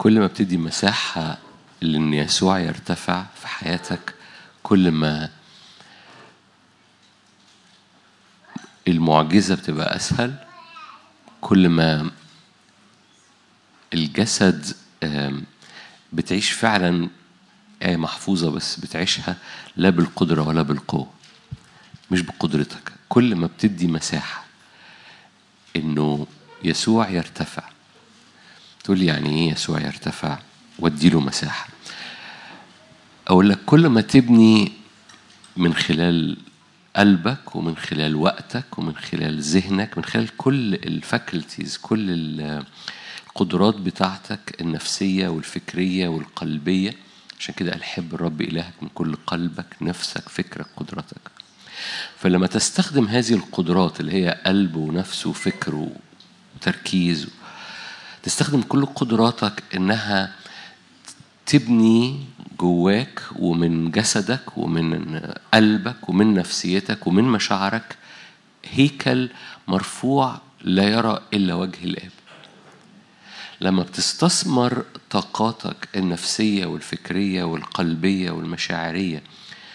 كل ما بتدي مساحة لأن يسوع يرتفع في حياتك كل ما المعجزة بتبقى أسهل كل ما الجسد آم، بتعيش فعلا آية محفوظة بس بتعيشها لا بالقدرة ولا بالقوة مش بقدرتك كل ما بتدي مساحة إنه يسوع يرتفع تقول لي يعني إيه يسوع يرتفع واديله مساحة أقول لك كل ما تبني من خلال قلبك ومن خلال وقتك ومن خلال ذهنك من خلال كل الفاكولتيز كل ال- القدرات بتاعتك النفسية والفكرية والقلبية عشان كده قال حب الرب إلهك من كل قلبك نفسك فكرك قدرتك فلما تستخدم هذه القدرات اللي هي قلب ونفس وفكر وتركيز تستخدم كل قدراتك انها تبني جواك ومن جسدك ومن قلبك ومن نفسيتك ومن مشاعرك هيكل مرفوع لا يرى الا وجه الاب لما بتستثمر طاقاتك النفسيه والفكريه والقلبيه والمشاعريه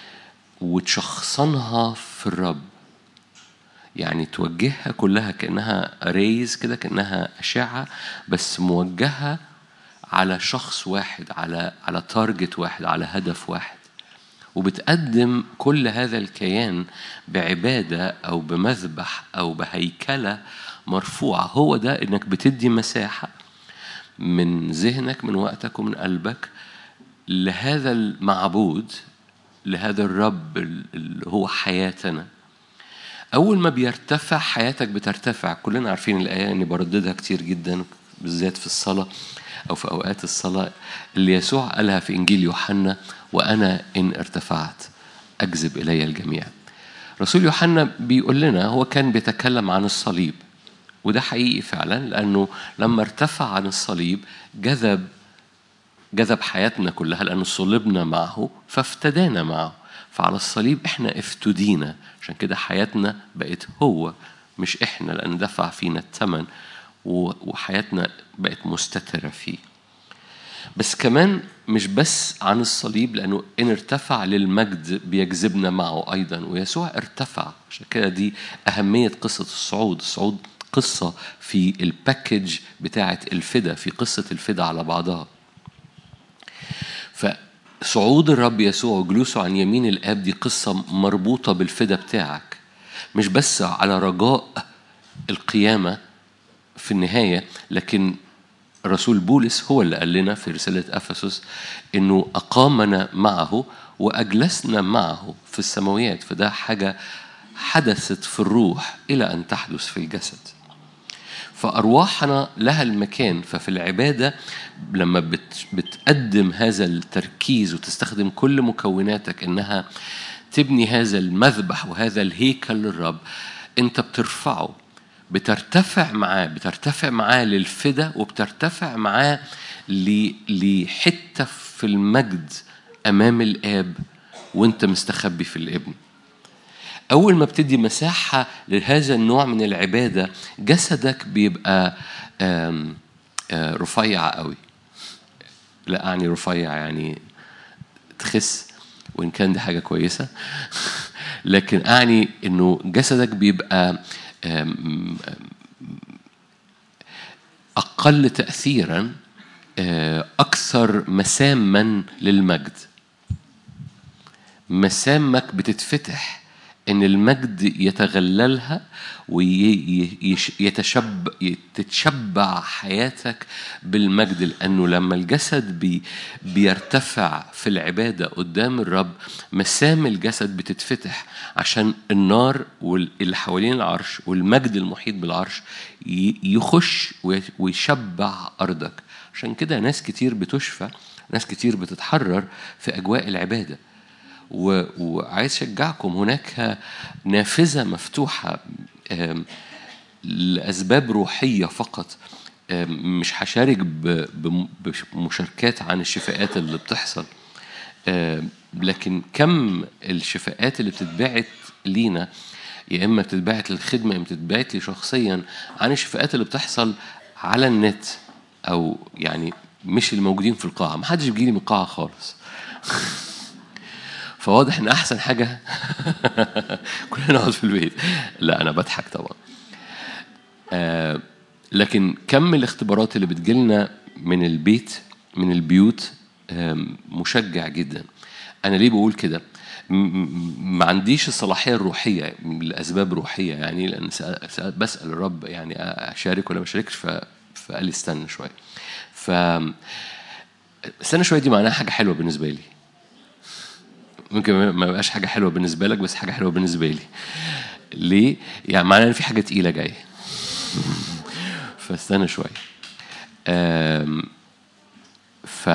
وتشخصنها في الرب يعني توجهها كلها كأنها ريز كده كأنها أشعة بس موجهة على شخص واحد على على تارجت واحد على هدف واحد وبتقدم كل هذا الكيان بعبادة أو بمذبح أو بهيكلة مرفوعة هو ده إنك بتدي مساحة من ذهنك من وقتك ومن قلبك لهذا المعبود لهذا الرب اللي هو حياتنا أول ما بيرتفع حياتك بترتفع كلنا عارفين الآية إني برددها كتير جدا بالذات في الصلاة أو في أوقات الصلاة اللي يسوع قالها في إنجيل يوحنا وأنا إن ارتفعت أجذب إلي الجميع رسول يوحنا بيقول لنا هو كان بيتكلم عن الصليب وده حقيقي فعلا لأنه لما ارتفع عن الصليب جذب جذب حياتنا كلها لأنه صلبنا معه فافتدانا معه فعلى الصليب احنا افتدينا عشان كده حياتنا بقت هو مش احنا لأن دفع فينا الثمن و- وحياتنا بقت مستترة فيه بس كمان مش بس عن الصليب لأنه إن ارتفع للمجد بيجذبنا معه أيضا ويسوع ارتفع عشان كده دي أهمية قصة الصعود الصعود قصة في الباكج بتاعة الفدا في قصة الفدا على بعضها فصعود الرب يسوع وجلوسه عن يمين الآب دي قصة مربوطة بالفدا بتاعك مش بس على رجاء القيامة في النهاية لكن رسول بولس هو اللي قال لنا في رسالة أفسس إنه أقامنا معه وأجلسنا معه في السماويات فده حاجة حدثت في الروح إلى أن تحدث في الجسد فأرواحنا لها المكان ففي العبادة لما بت بتقدم هذا التركيز وتستخدم كل مكوناتك إنها تبني هذا المذبح وهذا الهيكل للرب أنت بترفعه بترتفع معاه بترتفع معاه للفدا وبترتفع معاه ل- لحتة في المجد أمام الآب وأنت مستخبي في الابن أول ما بتدي مساحة لهذا النوع من العبادة جسدك بيبقى آم، آه، رفيع قوي لا أعني رفيع يعني تخس وإن كان دي حاجة كويسة لكن أعني إنه جسدك بيبقى آم، أقل تأثيرا آه، أكثر مساما للمجد مسامك بتتفتح ان المجد يتغللها ويتشب تتشبع حياتك بالمجد لانه لما الجسد بي بيرتفع في العباده قدام الرب مسام الجسد بتتفتح عشان النار واللي حوالين العرش والمجد المحيط بالعرش ي- يخش وي- ويشبع ارضك عشان كده ناس كتير بتشفى ناس كتير بتتحرر في اجواء العباده و- وعايز اشجعكم هناك نافذه مفتوحه آم، لاسباب روحيه فقط آم، مش هشارك ب- بم- بمشاركات عن الشفاءات اللي بتحصل آم، لكن كم الشفاءات اللي بتتبعت لينا يا اما بتتبعت للخدمه يا اما بتتبعت لي شخصيا عن الشفاءات اللي بتحصل على النت او يعني مش اللي موجودين في القاعة ما حدش بيجي لي من القاعة خالص فواضح ان احسن حاجة كلنا نقعد في البيت لا انا بضحك طبعا آه لكن كم الاختبارات اللي بتجيلنا من البيت من البيوت آم، مشجع جدا انا ليه بقول كده م- م- ما عنديش الصلاحيه الروحيه لاسباب روحيه يعني لان سأ- سأ- بسال الرب يعني اشارك ولا ما اشاركش ف- فقال لي استنى شويه ف استنى شويه دي معناها حاجه حلوه بالنسبه لي ممكن ما ما يبقاش حاجه حلوه بالنسبه لك بس حاجه حلوه بالنسبه لي ليه يعني معناها ان في حاجه تقيله جايه فاستنى شويه آم، ف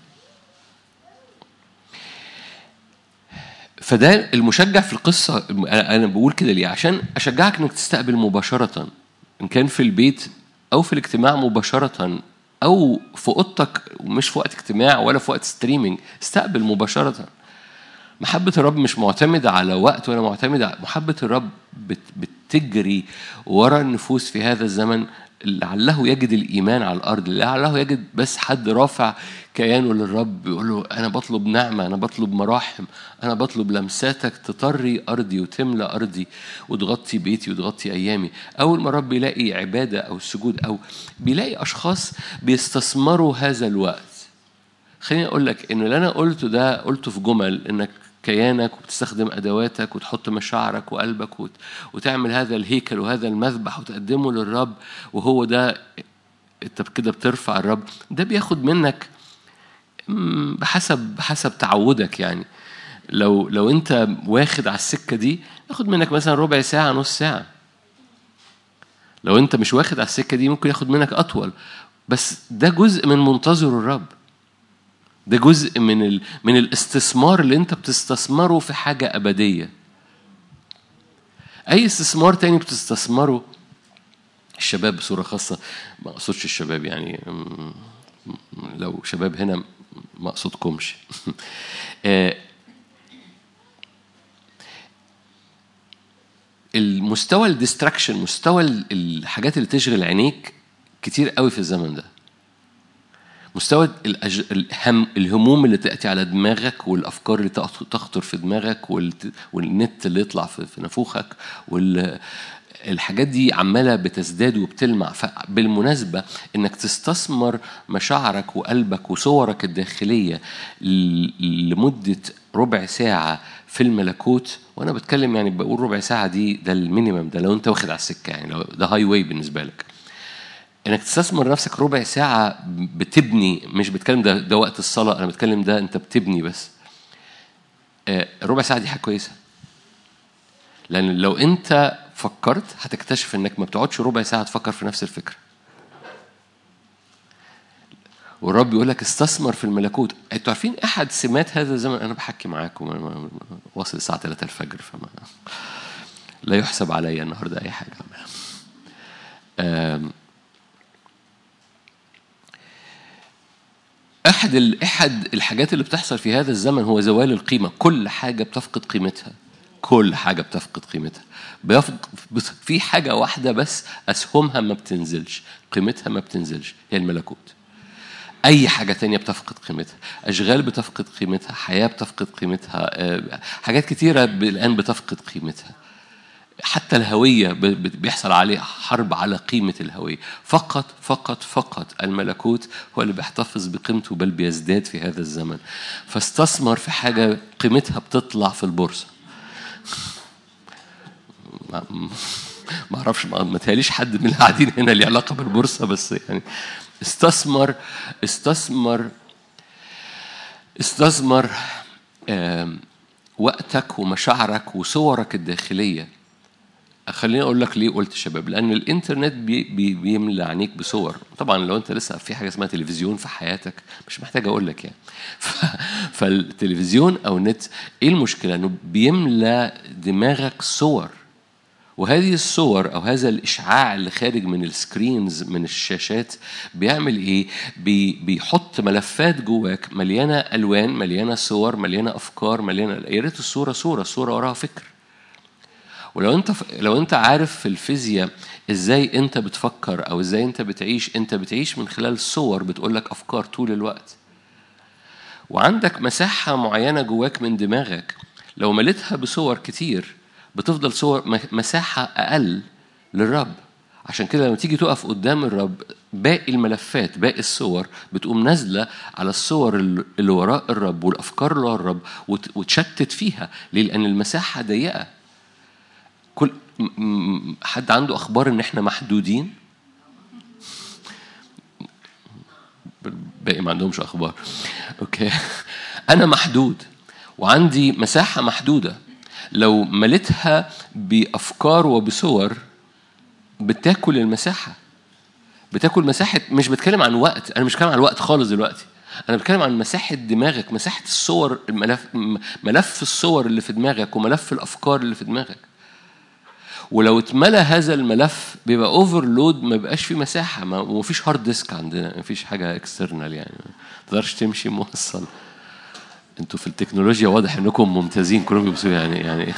فده المشجع في القصة أنا أنا بقول كده ليه؟ عشان أشجعك إنك تستقبل مباشرة إن كان في البيت أو في الاجتماع مباشرة أو في أوضتك مش في وقت اجتماع ولا في وقت ستريمينج استقبل مباشرة محبة الرب مش معتمدة على وقت ولا معتمدة على محبة الرب بت بتجري ورا النفوس في هذا الزمن لعله يجد الإيمان على الأرض لعله يجد بس حد رافع كيانه للرب يقول له أنا بطلب نعمة أنا بطلب مراحم أنا بطلب لمساتك تطري أرضي وتملى أرضي وتغطي بيتي وتغطي أيامي أول ما الرب يلاقي عبادة أو سجود أو بيلاقي أشخاص بيستثمروا هذا الوقت خليني اقول لك ان اللي انا قلته ده قلته في جمل انك كيانك وبتستخدم ادواتك وتحط مشاعرك وقلبك وت... وتعمل هذا الهيكل وهذا المذبح وتقدمه للرب وهو ده انت كده بترفع الرب ده بياخد منك مم، بحسب بحسب تعودك يعني لو لو انت واخد على السكه دي ياخد منك مثلا ربع ساعه نص ساعه لو انت مش واخد على السكه دي ممكن ياخد منك اطول بس ده جزء من منتظر الرب ده جزء من ال... من الاستثمار اللي انت بتستثمره في حاجه ابديه اي استثمار تاني بتستثمره الشباب بصوره خاصه ما اقصدش الشباب يعني م- م- لو شباب هنا ما اقصدكمش آه، المستوى الديستراكشن مستوى ال- الحاجات اللي تشغل عينيك كتير قوي في الزمن ده مستوى الأج... الهم... الهموم اللي تأتي على دماغك والأفكار اللي تخ- تخطر في دماغك والت... والنت اللي يطلع في, في نافوخك وال... الحاجات دي عمالة بتزداد وبتلمع فبالمناسبة إنك تستثمر مشاعرك وقلبك وصورك الداخلية ل- لمدة ربع ساعة في الملكوت وأنا بتكلم يعني بقول ربع ساعة دي ده المينيمم ده لو أنت واخد على السكة يعني لو ده هاي واي بالنسبة لك انك تستثمر نفسك ربع ساعة بتبني مش بتكلم ده ده وقت الصلاة انا بتكلم ده انت بتبني بس آه، ربع ساعة دي حاجة كويسة لأن لو أنت فكرت هتكتشف إنك ما بتقعدش ربع ساعة تفكر في نفس الفكرة والرب يقول لك استثمر في الملكوت انتوا عارفين احد سمات هذا الزمن انا بحكي معاكم أنا ما- واصل الساعه 3 الفجر فما لا يحسب عليا النهارده اي حاجه آم، احد ال- احد الحاجات اللي بتحصل في هذا الزمن هو زوال القيمه كل حاجه بتفقد قيمتها كل حاجه بتفقد قيمتها بيفق... بت- في حاجه واحده بس اسهمها ما بتنزلش قيمتها ما بتنزلش هي الملكوت اي حاجه تانية بتفقد قيمتها اشغال بتفقد قيمتها حياه بتفقد قيمتها آه، حاجات كتيره ب- الان بتفقد قيمتها حتى الهوية ب- ب- بيحصل عليه حرب على قيمة الهوية فقط فقط فقط الملكوت هو اللي بيحتفظ بقيمته بل بيزداد في هذا الزمن فاستثمر في حاجة قيمتها بتطلع في البورصة ما ما اعرفش ما ما تهيأليش حد من اللي قاعدين هنا ليه علاقة بالبورصة بس يعني استثمر استثمر استثمر آم، وقتك ومشاعرك وصورك الداخلية خليني اقول لك ليه قلت شباب لان الانترنت بي بي بيملى عينيك بصور طبعا لو انت لسه في حاجه اسمها تلفزيون في حياتك مش محتاج اقول لك يعني ف... فالتلفزيون او النت ايه المشكله انه بيملى دماغك صور وهذه الصور او هذا الاشعاع اللي خارج من السكرينز من الشاشات بيعمل ايه بي بيحط ملفات جواك مليانه الوان مليانه صور مليانه افكار مليانه يا ريت الصوره صوره الصوره وراها فكر ولو انت لو انت عارف في الفيزياء ازاي انت بتفكر او ازاي انت بتعيش انت بتعيش من خلال صور بتقول لك افكار طول الوقت وعندك مساحة معينة جواك من دماغك لو مليتها بصور كتير بتفضل صور مساحة أقل للرب عشان كده لما تيجي تقف قدام الرب باقي الملفات باقي الصور بتقوم نازلة على الصور اللي وراء الرب والأفكار اللي وراء الرب وتشتت فيها ليه؟ لأن المساحة ضيقة كل حد عنده أخبار إن إحنا محدودين باقي ما عندهمش أخبار أوكي أنا محدود وعندي مساحة محدودة لو مليتها بأفكار وبصور بتاكل المساحة بتاكل مساحة مش بتكلم عن وقت أنا مش بتكلم عن الوقت خالص دلوقتي أنا بتكلم عن مساحة دماغك مساحة الصور الملف ملف الصور اللي في دماغك وملف الأفكار اللي في دماغك ولو اتملى هذا الملف بيبقى اوفرلود ما بيبقاش في مساحة ما فيش هارد ديسك عندنا ما فيش حاجة اكسترنال يعني ما تقدرش تمشي موصل انتوا في التكنولوجيا واضح انكم ممتازين كلهم بيبصوا يعني يعني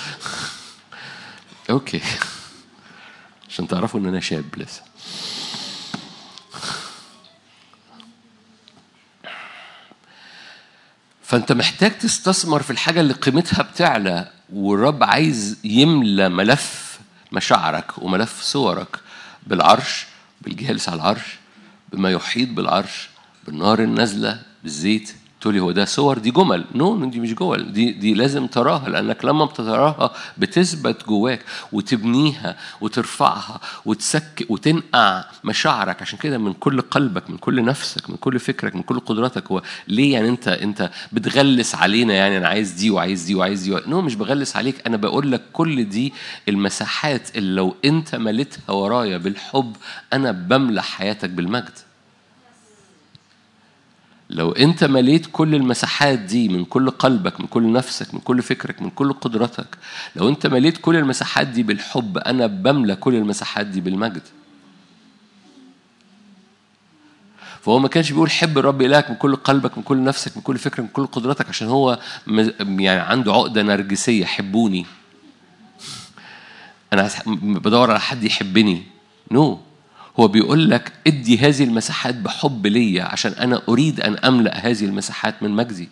اوكي عشان تعرفوا ان انا شاب لسه فانت محتاج تستثمر في الحاجه اللي قيمتها بتعلى والرب عايز يملى ملف مشاعرك وملف صورك بالعرش بالجالس على العرش بما يحيط بالعرش بالنار النازله بالزيت تقولي هو ده صور دي جمل نو no, دي مش جمل دي دي لازم تراها لانك لما بتراها بتثبت جواك وتبنيها وترفعها وتسك وتنقع مشاعرك عشان كده من كل قلبك من كل نفسك من كل فكرك من كل قدراتك هو ليه يعني انت انت بتغلس علينا يعني انا عايز دي وعايز دي وعايز دي نو no, مش بغلس عليك انا بقول لك كل دي المساحات اللي لو انت مليتها ورايا بالحب انا بملى حياتك بالمجد لو انت مليت كل المساحات دي من كل قلبك من كل نفسك من كل فكرك من كل قدرتك لو انت مليت كل المساحات دي بالحب انا بملى كل المساحات دي بالمجد فهو ما كانش بيقول حب الرب إلهك من كل قلبك من كل نفسك من كل فكرك من كل قدرتك عشان هو يعني عنده عقدة نرجسية حبوني أنا بدور على حد يحبني نو no. هو بيقول لك ادي هذه المساحات بحب ليا عشان انا اريد ان املا هذه المساحات من مجدي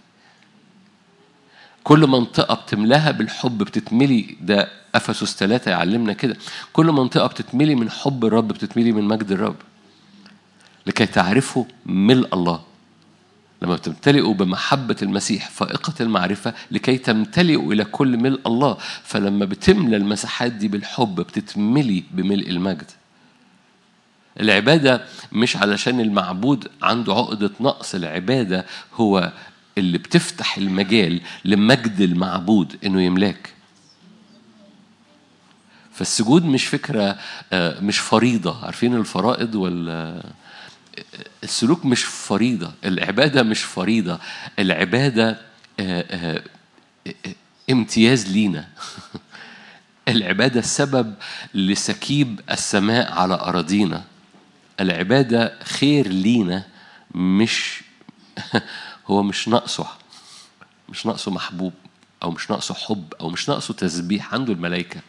كل منطقة بتملاها بالحب بتتملي ده أفسس ثلاثة يعلمنا كده كل منطقة بتتملي من حب الرب بتتملي من مجد الرب لكي تعرفوا ملء الله لما بتمتلئوا بمحبة المسيح فائقة المعرفة لكي تمتلئوا إلى كل ملء الله فلما بتملى المساحات دي بالحب بتتملي بملء المجد العبادة مش علشان المعبود عنده عقدة نقص العبادة هو اللي بتفتح المجال لمجد المعبود انه يملاك فالسجود مش فكرة مش فريضة عارفين الفرائض ولا السلوك مش فريضة العبادة مش فريضة العبادة امتياز لينا العبادة سبب لسكيب السماء على أراضينا العبادة خير لينا مش هو مش ناقصه مش ناقصه محبوب أو مش ناقصه حب أو مش ناقصه تسبيح عنده الملائكة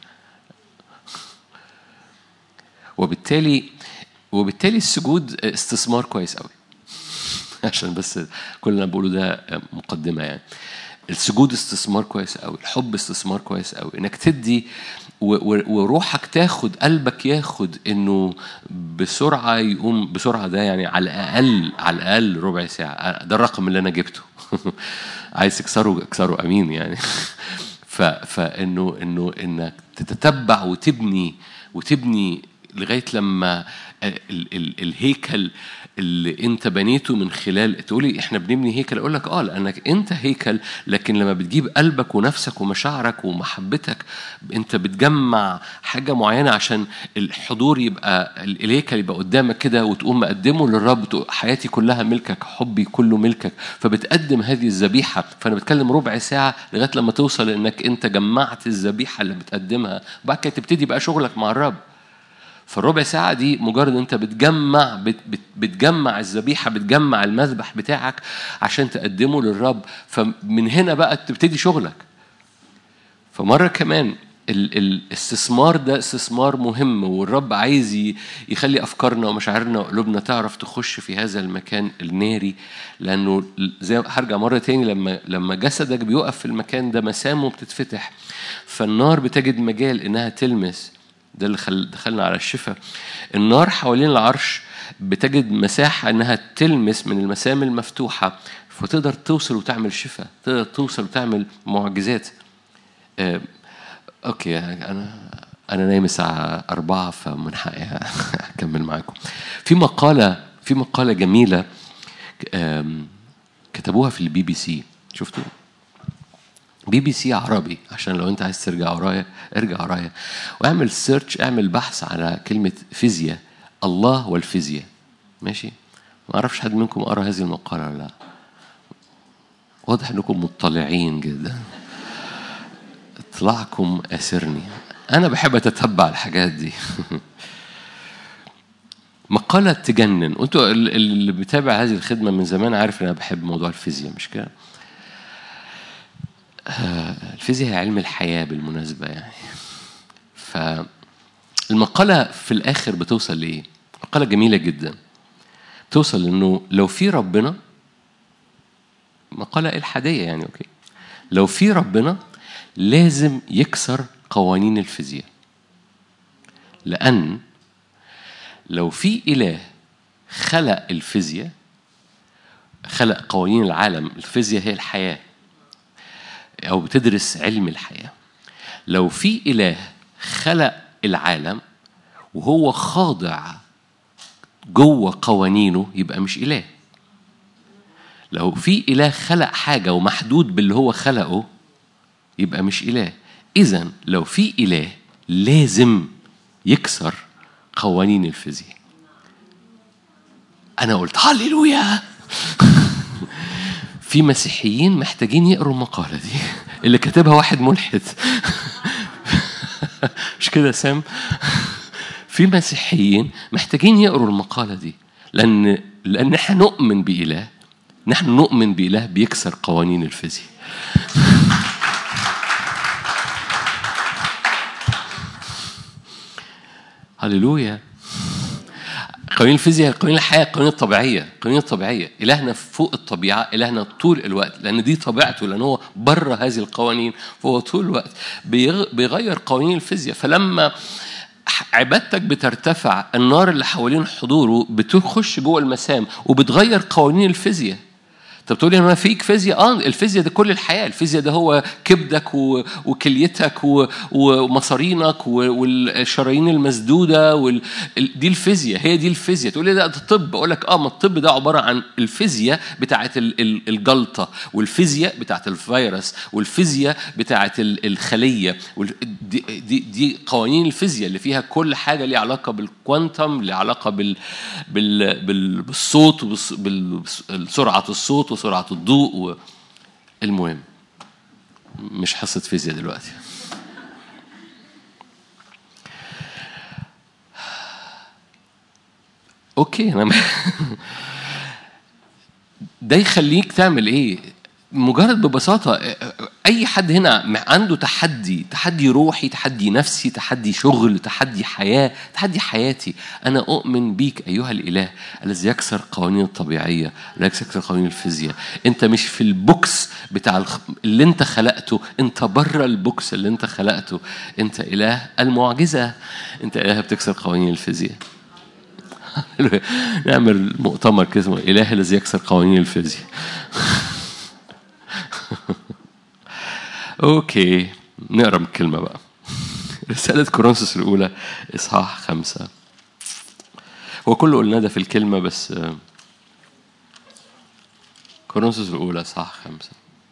وبالتالي وبالتالي السجود استثمار كويس قوي عشان بس كل اللي انا بقوله ده مقدمه يعني السجود استثمار كويس قوي الحب استثمار كويس قوي انك تدي وروحك تاخد قلبك ياخد انه بسرعه يقوم بسرعه ده يعني على الاقل على الاقل ربع ساعه ده الرقم اللي انا جبته عايز تكسره اكسره امين يعني فانه انه انك تتتبع وتبني وتبني لغايه لما ال ال الهيكل اللي انت بنيته من خلال تقولي احنا بنبني هيكل اقول لك اه لانك انت هيكل لكن لما بتجيب قلبك ونفسك ومشاعرك ومحبتك انت بتجمع حاجه معينه عشان الحضور يبقى الهيكل يبقى قدامك كده وتقوم مقدمه للرب حياتي كلها ملكك حبي كله ملكك فبتقدم هذه الذبيحه فانا بتكلم ربع ساعه لغايه لما توصل انك انت جمعت الذبيحه اللي بتقدمها وبعد كده تبتدي بقى شغلك مع الرب فالربع ساعة دي مجرد انت بتجمع بت بت بتجمع الذبيحة بتجمع المذبح بتاعك عشان تقدمه للرب فمن هنا بقى تبتدي شغلك فمرة كمان الاستثمار ده استثمار مهم والرب عايز يخلي افكارنا ومشاعرنا وقلوبنا تعرف تخش في هذا المكان الناري لانه زي هرجع مره تاني لما لما جسدك بيقف في المكان ده مسامه بتتفتح فالنار بتجد مجال انها تلمس ده اللي خل... دخلنا على الشفاء النار حوالين العرش بتجد مساحة إنها تلمس من المسام المفتوحة فتقدر توصل وتعمل شفاء تقدر توصل وتعمل معجزات آه، أوكي أنا أنا نايم الساعة أربعة فمن حقي أكمل معاكم في مقالة في مقالة جميلة كتبوها في البي بي سي شفتوا بي بي سي عربي عشان لو انت عايز ترجع ورايا ارجع ورايا واعمل سيرش اعمل بحث على كلمة فيزياء الله والفيزياء ماشي ما اعرفش حد منكم قرا هذه المقالة ولا لا واضح انكم مطلعين جدا اطلاعكم اسرني انا بحب اتتبع الحاجات دي مقالة تجنن وانتوا اللي بيتابع هذه الخدمة من زمان عارف ان انا بحب موضوع الفيزياء مش كده آه، الفيزياء هي علم الحياة بالمناسبة يعني فالمقالة في الآخر بتوصل لإيه؟ مقالة جميلة جدا توصل إنه لو في ربنا مقالة إلحادية يعني أوكي لو في ربنا لازم يكسر قوانين الفيزياء لأن لو في إله خلق الفيزياء خلق قوانين العالم الفيزياء هي الحياه أو بتدرس علم الحياة لو في إله خلق العالم وهو خاضع جوه قوانينه يبقى مش إله لو في إله خلق حاجة ومحدود باللي هو خلقه يبقى مش إله إذا لو في إله لازم يكسر قوانين الفيزياء أنا قلت هللويا في مسيحيين محتاجين يقروا المقالة دي اللي كاتبها واحد ملحد مش كده سام في مسيحيين محتاجين يقروا المقالة دي لأن لأن احنا نؤمن بإله نحن نؤمن بإله بيكسر قوانين الفيزياء هللويا قوانين الفيزياء قوانين الحياة قوانين الطبيعية قوانين الطبيعية إلهنا فوق الطبيعة إلهنا طول الوقت لأن دي طبيعته لأن هو بره هذه القوانين فهو طول الوقت بيغير قوانين الفيزياء فلما عبادتك بترتفع النار اللي حوالين حضوره بتخش جوه المسام وبتغير قوانين الفيزياء طب تقولي انا فيك فيزياء اه الفيزياء ده كل الحياه الفيزياء ده هو كبدك وكليتك ومصارينك والشرايين المسدوده وال... دي الفيزياء هي دي الفيزياء تقول لي ده الطب اقول لك اه ما الطب ده عباره عن الفيزياء بتاعه الجلطه والفيزياء بتاعه الفيروس والفيزياء بتاعه الخليه دي, دي, دي قوانين الفيزياء اللي فيها كل حاجه ليها علاقه بالكوانتم ليها علاقه بال... بال... بال... بالصوت وبسرعه الصوت وسرعة الضوء و... المهم مش حصة فيزياء دلوقتي اوكي انا ده يخليك تعمل ايه مجرد ببساطة أي حد هنا عنده تحدي تحدي روحي تحدي نفسي تحدي شغل تحدي حياة تحدي حياتي أنا أؤمن بيك أيها الإله الذي يكسر قوانين الطبيعية لا يكسر قوانين الفيزياء أنت مش في البوكس بتاع اللي أنت خلقته أنت بره البوكس اللي أنت خلقته أنت إله المعجزة أنت إله بتكسر قوانين الفيزياء نعمل مؤتمر كده اسمه إله الذي يكسر قوانين الفيزياء اوكي نقرا من الكلمه بقى رسالة كورنثوس الأولى إصحاح خمسة هو كله قلنا ده في الكلمة بس كورنثوس الأولى إصحاح خمسة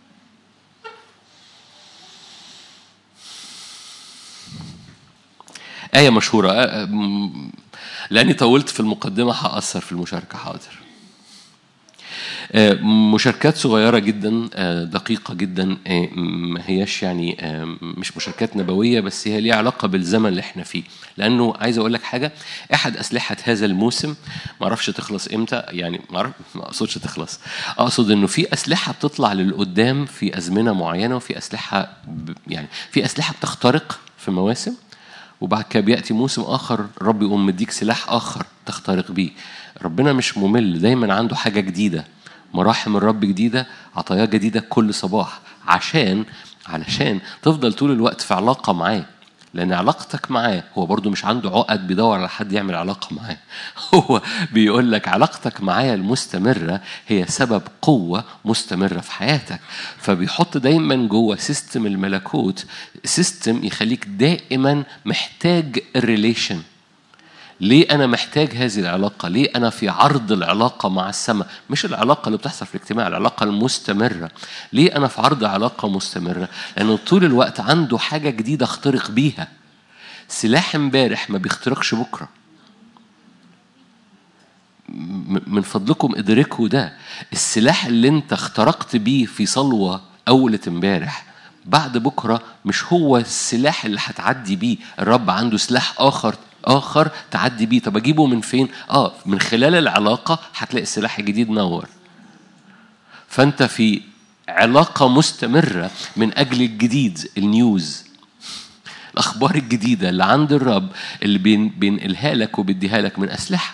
آية مشهورة لأني طولت في المقدمة هأثر في المشاركة حاضر آه، مشاركات صغيرة جدا آه، دقيقة جدا آه، ما هياش يعني آه، مش مشاركات نبوية بس هي ليها علاقة بالزمن اللي احنا فيه لأنه عايز أقول لك حاجة أحد أسلحة هذا الموسم ما أعرفش تخلص إمتى يعني ما أعرف ما أقصدش تخلص أقصد إنه في أسلحة بتطلع للقدام في أزمنة معينة وفي أسلحة ب- يعني في أسلحة بتخترق في مواسم وبعد كده بياتي موسم اخر رب يقوم مديك سلاح اخر تخترق بيه ربنا مش ممل دايما عنده حاجه جديده مراحم الرب جديده عطاياه جديده كل صباح عشان علشان تفضل طول الوقت في علاقه معاه لان علاقتك معاه هو برضو مش عنده عقد بيدور على حد يعمل علاقه معاه هو بيقول لك علاقتك معايا المستمره هي سبب قوه مستمره في حياتك فبيحط دايما جوه سيستم الملكوت سيستم يخليك دائما محتاج الريليشن ليه أنا محتاج هذه العلاقة؟ ليه أنا في عرض العلاقة مع السماء؟ مش العلاقة اللي بتحصل في الاجتماع، العلاقة المستمرة. ليه أنا في عرض علاقة مستمرة؟ لأنه طول الوقت عنده حاجة جديدة أخترق بيها. سلاح امبارح ما بيخترقش بكرة. م- من فضلكم ادركوا ده السلاح اللي انت اخترقت بيه في صلوة أولة امبارح بعد بكرة مش هو السلاح اللي هتعدي بيه الرب عنده سلاح آخر آخر تعدي بيه طب أجيبه من فين؟ آه من خلال العلاقة هتلاقي السلاح الجديد نور فأنت في علاقة مستمرة من أجل الجديد النيوز الأخبار الجديدة اللي عند الرب اللي بين بينقلها لك وبيديها لك من أسلحة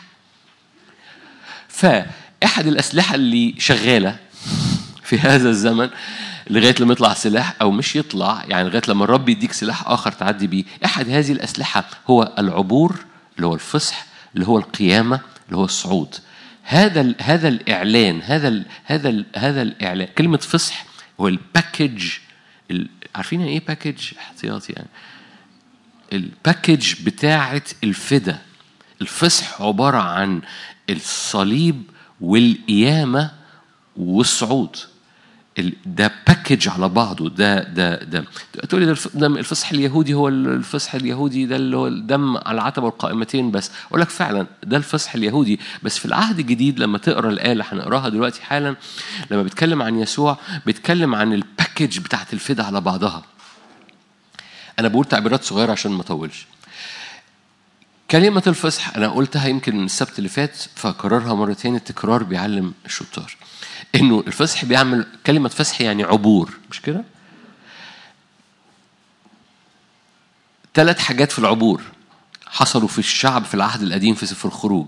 فأحد الأسلحة اللي شغالة في هذا الزمن لغايه لما يطلع سلاح او مش يطلع يعني لغايه لما الرب يديك سلاح اخر تعدي بيه احد هذه الاسلحه هو العبور اللي هو الفصح اللي هو القيامه اللي هو الصعود هذا ال هذا الاعلان هذا ال هذا ال هذا الاعلان كلمه فصح هو الباكج ال- عارفين يعني ايه باكج احتياطي يعني الباكج بتاعه الفدا الفصح عباره عن الصليب والقيامه والصعود ال- ده باكج على بعضه ده ده ده تقول لي ده الف- ده الفصح اليهودي هو الفصح اليهودي ده اللي هو الدم على العتبه والقائمتين بس اقول لك فعلا ده الفصح اليهودي بس في العهد الجديد لما تقرا الايه اللي هنقراها دلوقتي حالا لما بيتكلم عن يسوع بيتكلم عن الباكج بتاعت الفدا على بعضها انا بقول تعبيرات صغيره عشان ما اطولش كلمة الفصح أنا قلتها يمكن السبت اللي فات فكررها مرة تاني التكرار بيعلم الشطار إنه الفصح بيعمل كلمة فصح يعني عبور مش كده؟ ثلاث حاجات في العبور حصلوا في الشعب في العهد القديم في سفر الخروج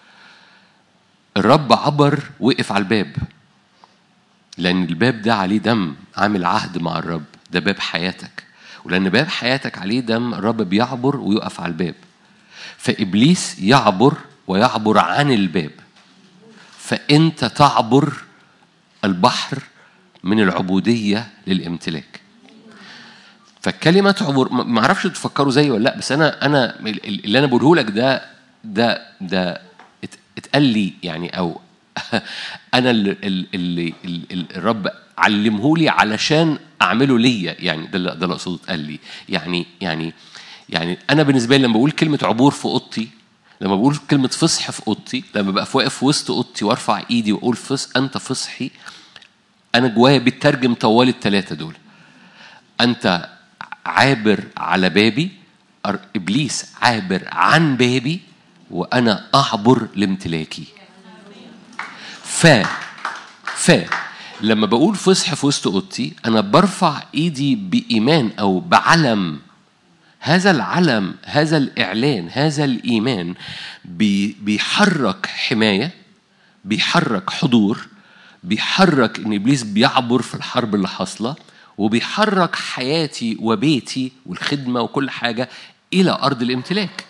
الرب عبر وقف على الباب لأن الباب ده عليه دم عامل عهد مع الرب ده باب حياتك ولأن باب حياتك عليه دم الرب بيعبر ويقف على الباب فإبليس يعبر ويعبر عن الباب فأنت تعبر البحر من العبودية للامتلاك فكلمة عبور ما ما اعرفش تفكروا زيي ولا لا بس انا انا اللي انا بقوله لك ده ده ده ات- اتقال لي يعني او انا اللي, اللي, اللي الرب علمه لي علشان اعمله ليا يعني ده اللي ده اللي اقصده اتقال لي يعني يعني يعني انا بالنسبه لي لما بقول كلمه عبور في اوضتي لما بقول كلمة فصح في أوضتي لما بقى في واقف في وسط أوضتي وأرفع إيدي وأقول فص أنت فصحي أنا جوايا بترجم طوال الثلاثة دول أنت عابر على بابي أر- إبليس عابر عن بابي وأنا أعبر لامتلاكي ف ف لما بقول فصح في وسط اوضتي انا برفع ايدي بايمان او بعلم هذا العلم هذا الاعلان هذا الايمان بي- بيحرك حمايه بيحرك حضور بيحرك ان ابليس بيعبر في الحرب اللي حاصله وبيحرك حياتي وبيتي والخدمه وكل حاجه الى ارض الامتلاك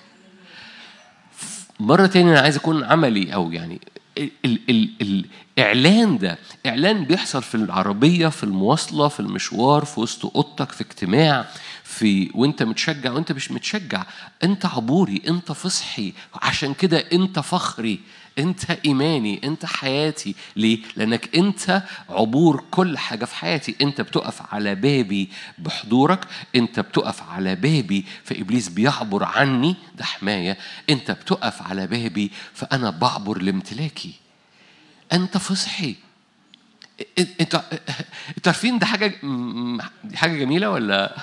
مرة تانية أنا عايز أكون عملي أو يعني ال ال ال الإعلان ده إعلان بيحصل في العربية في المواصلة في المشوار في وسط أوضتك في اجتماع في وأنت متشجع وأنت مش متشجع أنت عبوري أنت فصحي عشان كده أنت فخري أنت إيماني أنت حياتي ليه؟ لأنك أنت عبور كل حاجة في حياتي أنت بتقف على بابي بحضورك أنت بتقف على بابي فإبليس بيعبر عني ده حماية أنت بتقف على بابي فأنا بعبر لامتلاكي أنت فصحي انتوا انتوا عارفين ده حاجه م- دي حاجه جميله ولا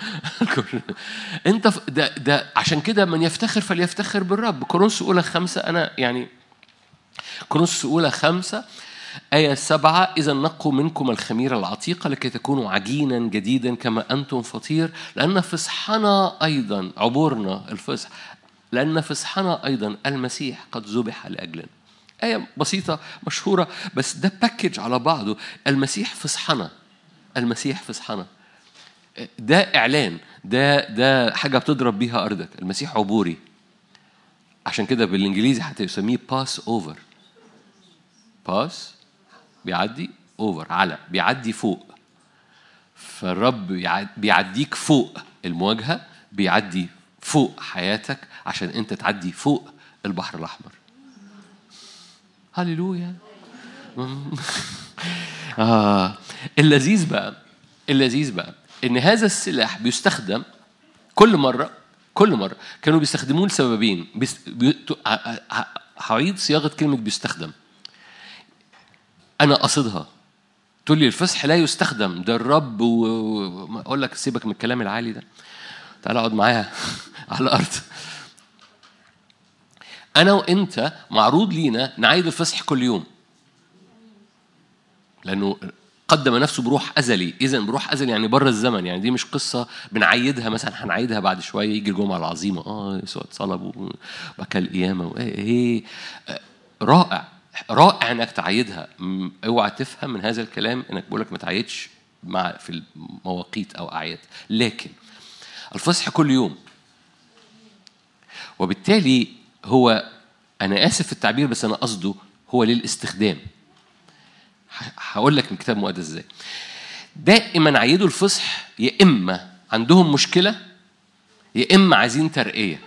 انت ف- ده ده عشان كده من يفتخر فليفتخر بالرب كورنثوس اولى خمسه انا يعني كورنثوس اولى خمسه آية سبعة إذا نقوا منكم الخميرة العتيقة لكي تكونوا عجينا جديدا كما أنتم فطير لأن فصحنا أيضا عبورنا الفصح لأن فصحنا أيضا المسيح قد ذبح لأجلنا آية بسيطة مشهورة بس ده باكج على بعضه المسيح فصحنا المسيح فصحنا ده إعلان ده ده حاجة بتضرب بيها أرضك المسيح عبوري عشان كده بالإنجليزي حتى يسميه باس أوفر باس بيعدي أوفر على بيعدي فوق فالرب بيعد- بيعديك فوق المواجهة بيعدي فوق حياتك عشان أنت تعدي فوق البحر الأحمر هللويا آه اللذيذ بقى اللذيذ بقى إن هذا السلاح بيستخدم كل مرة كل مرة كانوا بيستخدموه لسببين بيس... بي... ه- ه- هعيد صياغة كلمة بيستخدم أنا قصدها تقول لي الفصح لا يستخدم ده الرب و... و- أقول لك سيبك من الكلام العالي ده تعال اقعد معايا على الأرض أنا وأنت معروض لينا نعيد الفصح كل يوم لأنه قدم نفسه بروح أزلي إذا بروح أزلي يعني بره الزمن يعني دي مش قصة بنعيدها مثلا هنعيدها بعد شوية يجي الجمعة العظيمة آه يسوع اتصلب وبعد كده القيامة وإيه إيه آه، رائع رائع إنك تعيدها م- اوعى تفهم من هذا الكلام إنك بقول لك ما تعيدش مع في المواقيت أو أعياد لكن الفصح كل يوم وبالتالي هو أنا آسف في التعبير بس أنا قصده هو للاستخدام ه- هقول لك من الكتاب المقدس ازاي دائما عيدوا الفصح يا اما عندهم مشكله يا اما عايزين ترقيه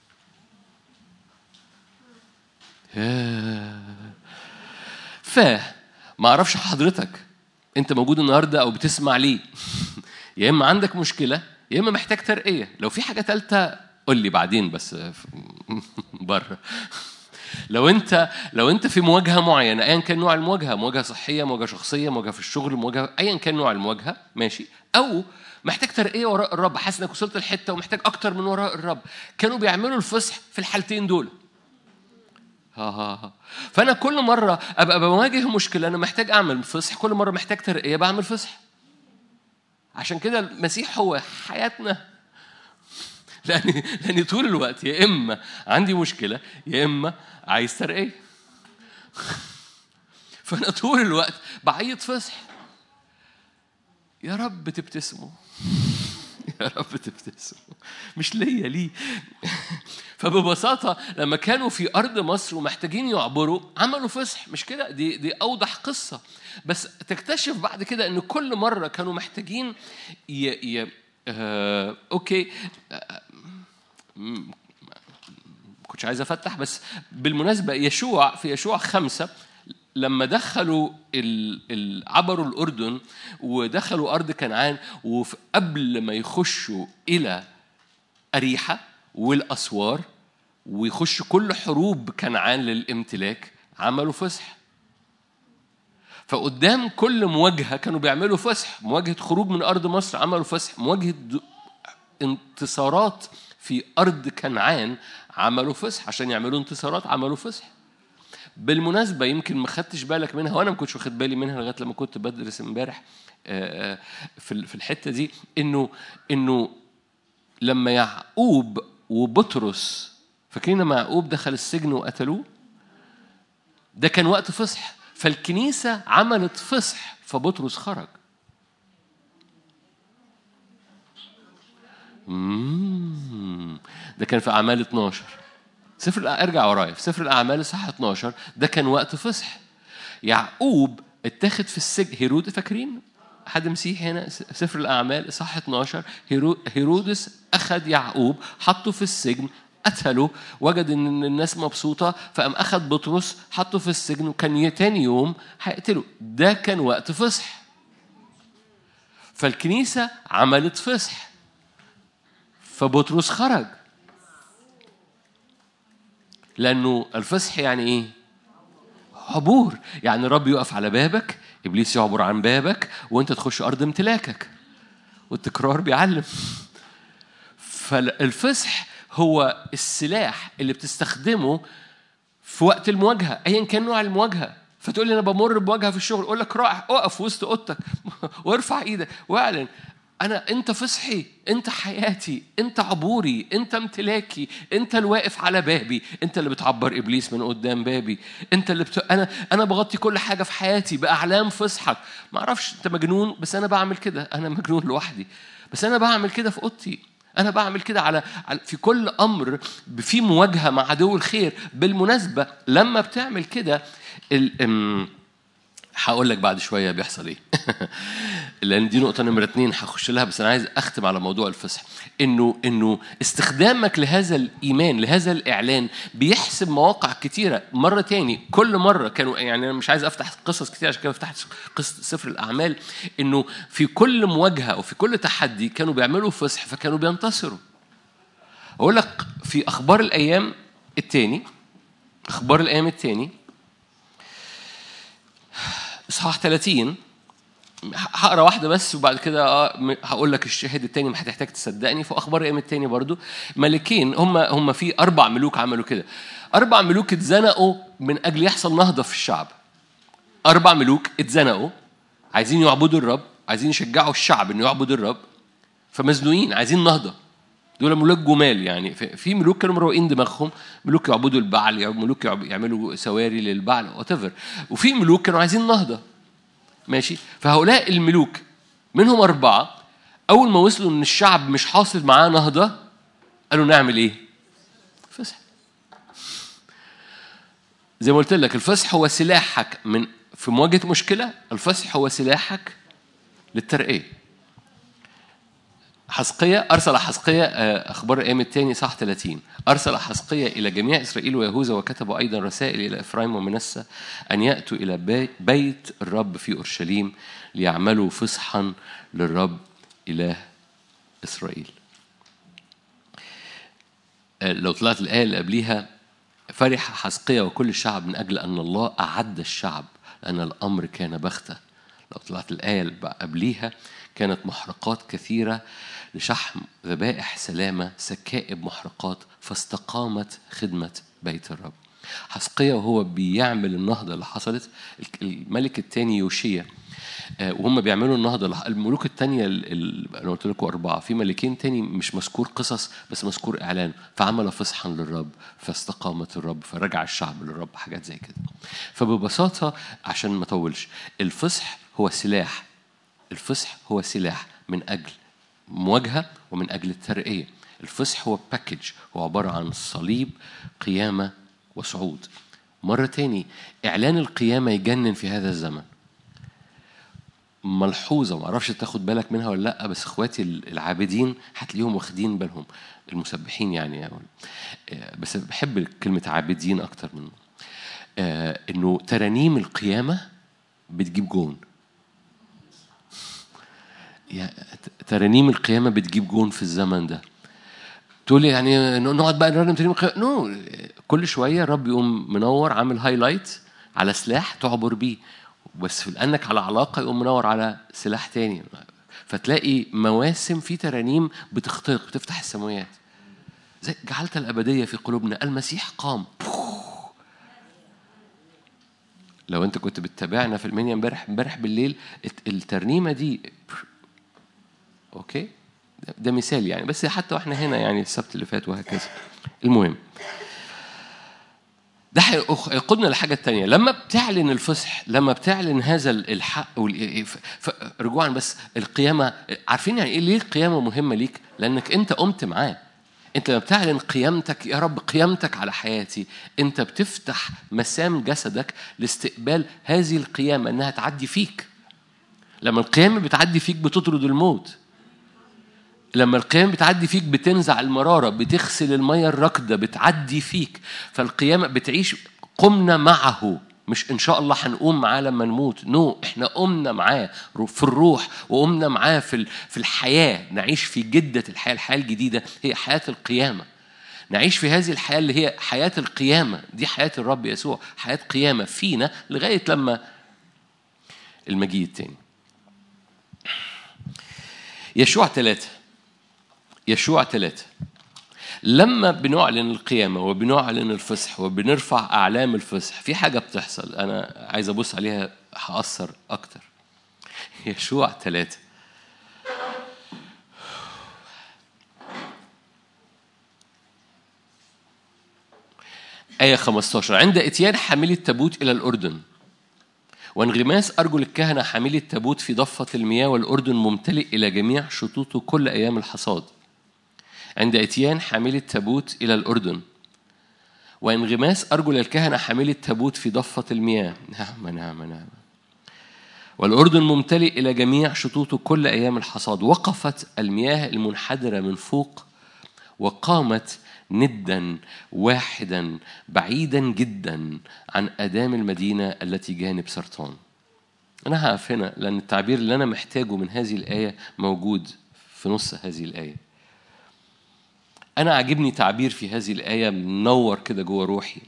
ف ما اعرفش حضرتك انت موجود النهارده او بتسمع ليه يا اما عندك مشكله يا اما محتاج ترقيه لو في حاجه ثالثه قول لي بعدين بس بره لو انت لو انت في مواجهه معينه ايا كان نوع المواجهه مواجهه صحيه مواجهه شخصيه مواجهه في الشغل مواجهه ايا كان نوع المواجهه ماشي او محتاج ترقيه وراء الرب حاسس انك وصلت لحته ومحتاج اكتر من وراء الرب كانوا بيعملوا الفصح في الحالتين دول ها ها ها. فانا كل مره ابقى بواجه مشكله انا محتاج اعمل فصح كل مره محتاج ترقيه بعمل فصح عشان كده المسيح هو حياتنا لأن لأن طول الوقت يا إما عندي مشكلة يا إما عايز ترقية فأنا طول الوقت بعيط فصح يا رب تبتسموا يا رب تبتسموا مش ليا ليه فببساطة لما كانوا في أرض مصر ومحتاجين يعبروا عملوا فصح مش كده دي دي أوضح قصة بس تكتشف بعد كده إن كل مرة كانوا محتاجين ي... ي... آه... أوكي آه... م- كنتش عايز افتح بس بالمناسبه يشوع في يشوع خمسه لما دخلوا ال... ال... عبروا الاردن ودخلوا ارض كنعان وقبل ما يخشوا الى اريحه والاسوار ويخشوا كل حروب كنعان للامتلاك عملوا فصح فقدام كل مواجهه كانوا بيعملوا فصح مواجهه خروج من ارض مصر عملوا فصح مواجهه د- انتصارات في ارض كنعان عملوا فصح عشان يعملوا انتصارات عملوا فصح بالمناسبه يمكن ما خدتش بالك منها وانا ما كنتش واخد بالي منها لغايه لما كنت بدرس امبارح آه، آه، في ال- في الحته دي انه انه لما يعقوب وبطرس فاكرين لما يعقوب دخل السجن وقتلوه ده كان وقت فصح فالكنيسه عملت فصح فبطرس خرج مم. ده كان في اعمال 12 سفر الأع- ارجع ورايا في سفر الاعمال اصحاح 12 ده كان وقت فصح يعقوب اتاخد في السجن هيرود فاكرين حد مسيحي هنا س- سفر الاعمال اصحاح 12 هيرو- هيرودس اخذ يعقوب حطه في السجن قتله وجد ان الناس مبسوطه فقام اخذ بطرس حطه في السجن وكان ي- تاني يوم هيقتله ده كان وقت فصح فالكنيسه عملت فصح فبطرس خرج لأنه الفصح يعني إيه؟ عبور يعني الرب يقف على بابك ابليس يعبر عن بابك وانت تخش ارض امتلاكك والتكرار بيعلم فالفصح هو السلاح اللي بتستخدمه في وقت المواجهه ايا كان نوع المواجهه فتقول لي انا بمر بمواجهه في الشغل اقول لك رائع اقف وسط اوضتك وارفع ايدك واعلن انا انت فصحي انت حياتي انت عبوري انت امتلاكي انت الواقف على بابي انت اللي بتعبر ابليس من قدام بابي انت اللي بت... انا انا بغطي كل حاجه في حياتي باعلام فصحك ما اعرفش انت مجنون بس انا بعمل كده انا مجنون لوحدي بس انا بعمل كده في اوضتي انا بعمل كده على في كل امر في مواجهه مع عدو الخير بالمناسبه لما بتعمل كده هقول لك بعد شويه بيحصل ايه لان دي نقطه نمره اتنين هخش لها بس انا عايز اختم على موضوع الفصح انه انه استخدامك لهذا الايمان لهذا الاعلان بيحسب مواقع كتيره مره تاني كل مره كانوا يعني انا مش عايز افتح قصص كتير عشان كده فتحت قصه سفر الاعمال انه في كل مواجهه وفي كل تحدي كانوا بيعملوا فصح فكانوا بينتصروا اقول لك في اخبار الايام التاني اخبار الايام التاني اصحاح 30 هقرا واحده بس وبعد كده اه هقول لك الشاهد التاني ما هتحتاج تصدقني في اخبار ايام التاني برضو ملكين هم هم في اربع ملوك عملوا كده اربع ملوك اتزنقوا من اجل يحصل نهضه في الشعب اربع ملوك اتزنقوا عايزين يعبدوا الرب عايزين يشجعوا الشعب انه يعبد الرب فمزنوقين عايزين نهضه دول ملوك جمال يعني في ملوك كانوا مروقين دماغهم ملوك يعبدوا البعل ملوك يعملوا سواري للبعل وات وفي ملوك كانوا عايزين نهضه ماشي فهؤلاء الملوك منهم أربعة أول ما وصلوا إن الشعب مش حاصل معاه نهضة قالوا نعمل إيه؟ فصح زي ما قلت لك الفصح هو سلاحك من في مواجهة مشكلة الفصح هو سلاحك للترقية حسقية أرسل حسقية آه، أخبار الأيام الثاني صح 30 أرسل حسقية إلى جميع إسرائيل ويهوذا وكتبوا أيضا رسائل إلى إفرايم ومنسى أن يأتوا إلى بيت الرب في أورشليم ليعملوا فصحا للرب إله إسرائيل آه، لو طلعت الآية اللي قبليها فرح حسقية وكل الشعب من أجل أن الله أعد الشعب لأن الأمر كان بختة لو طلعت الآية اللي قبليها كانت محرقات كثيرة لشحم ذبائح سلامة سكائب محرقات فاستقامت خدمة بيت الرب حسقية وهو بيعمل النهضة اللي حصلت الملك الثاني يوشيا آه، وهم بيعملوا النهضة الملوك الثانية أنا قلت لكم أربعة في ملكين تاني مش مذكور قصص بس مذكور إعلان فعمل فصحا للرب فاستقامت الرب فرجع الشعب للرب حاجات زي كده فببساطة عشان ما أطولش الفصح هو سلاح الفصح هو سلاح من أجل مواجهة ومن أجل الترقية الفصح هو باكج هو عبارة عن صليب قيامة وصعود مرة تاني إعلان القيامة يجنن في هذا الزمن ملحوظة ما أعرفش تاخد بالك منها ولا لأ بس إخواتي العابدين هتلاقيهم واخدين بالهم المسبحين يعني, يعني بس بحب كلمة عابدين أكتر منه آه، إنه ترانيم القيامة بتجيب جون ترانيم القيامة بتجيب جون في الزمن ده تقول لي يعني نقعد بقى نرنم ترانيم القيامة نو كل شوية الرب يقوم منور عامل هايلايت على سلاح تعبر بيه بس لأنك على علاقة يقوم منور على سلاح تاني فتلاقي مواسم في ترانيم بتخترق بتفتح السماوات زي جعلت الأبدية في قلوبنا المسيح قام لو انت كنت بتتابعنا في المنيا امبارح امبارح بالليل الترنيمه دي اوكي ده مثال يعني بس حتى واحنا هنا يعني السبت اللي فات وهكذا المهم ده هيقودنا لحاجة تانية لما بتعلن الفصح لما بتعلن هذا الحق رجوعا بس القيامة عارفين يعني ايه ليه القيامة مهمة ليك؟ لأنك أنت قمت معاه أنت لما بتعلن قيامتك يا رب قيامتك على حياتي أنت بتفتح مسام جسدك لاستقبال هذه القيامة إنها تعدي فيك لما القيامة بتعدي فيك بتطرد الموت لما القيامة بتعدي فيك بتنزع المرارة بتغسل المية الراكدة بتعدي فيك فالقيامة بتعيش قمنا معه مش ان شاء الله هنقوم معاه لما نموت نو no. احنا قمنا معاه في الروح وقمنا معاه في في الحياه نعيش في جده الحياه الحياه الجديده هي حياه القيامه نعيش في هذه الحياه اللي هي حياه القيامه دي حياه الرب يسوع حياه قيامه فينا لغايه لما المجيء التاني يشوع ثلاثة يشوع ثلاثة لما بنعلن القيامة وبنعلن الفصح وبنرفع أعلام الفصح في حاجة بتحصل أنا عايز أبص عليها هأثر أكتر يشوع ثلاثة آية 15 عند إتيان حاملي التابوت إلى الأردن وانغماس أرجل الكهنة حاملي التابوت في ضفة المياه والأردن ممتلئ إلى جميع شطوطه كل أيام الحصاد عند إتيان حاملي التابوت إلى الأردن وانغماس أرجل الكهنة حاملي التابوت في ضفة المياه نعم نعم نعم والأردن ممتلئ إلى جميع شطوطه كل أيام الحصاد وقفت المياه المنحدرة من فوق وقامت ندا واحدا بعيدا جدا عن أدام المدينة التي جانب سرطان أنا هقف هنا لأن التعبير اللي أنا محتاجه من هذه الآية موجود في نص هذه الآية أنا عاجبني تعبير في هذه الآية منور كده جوه روحي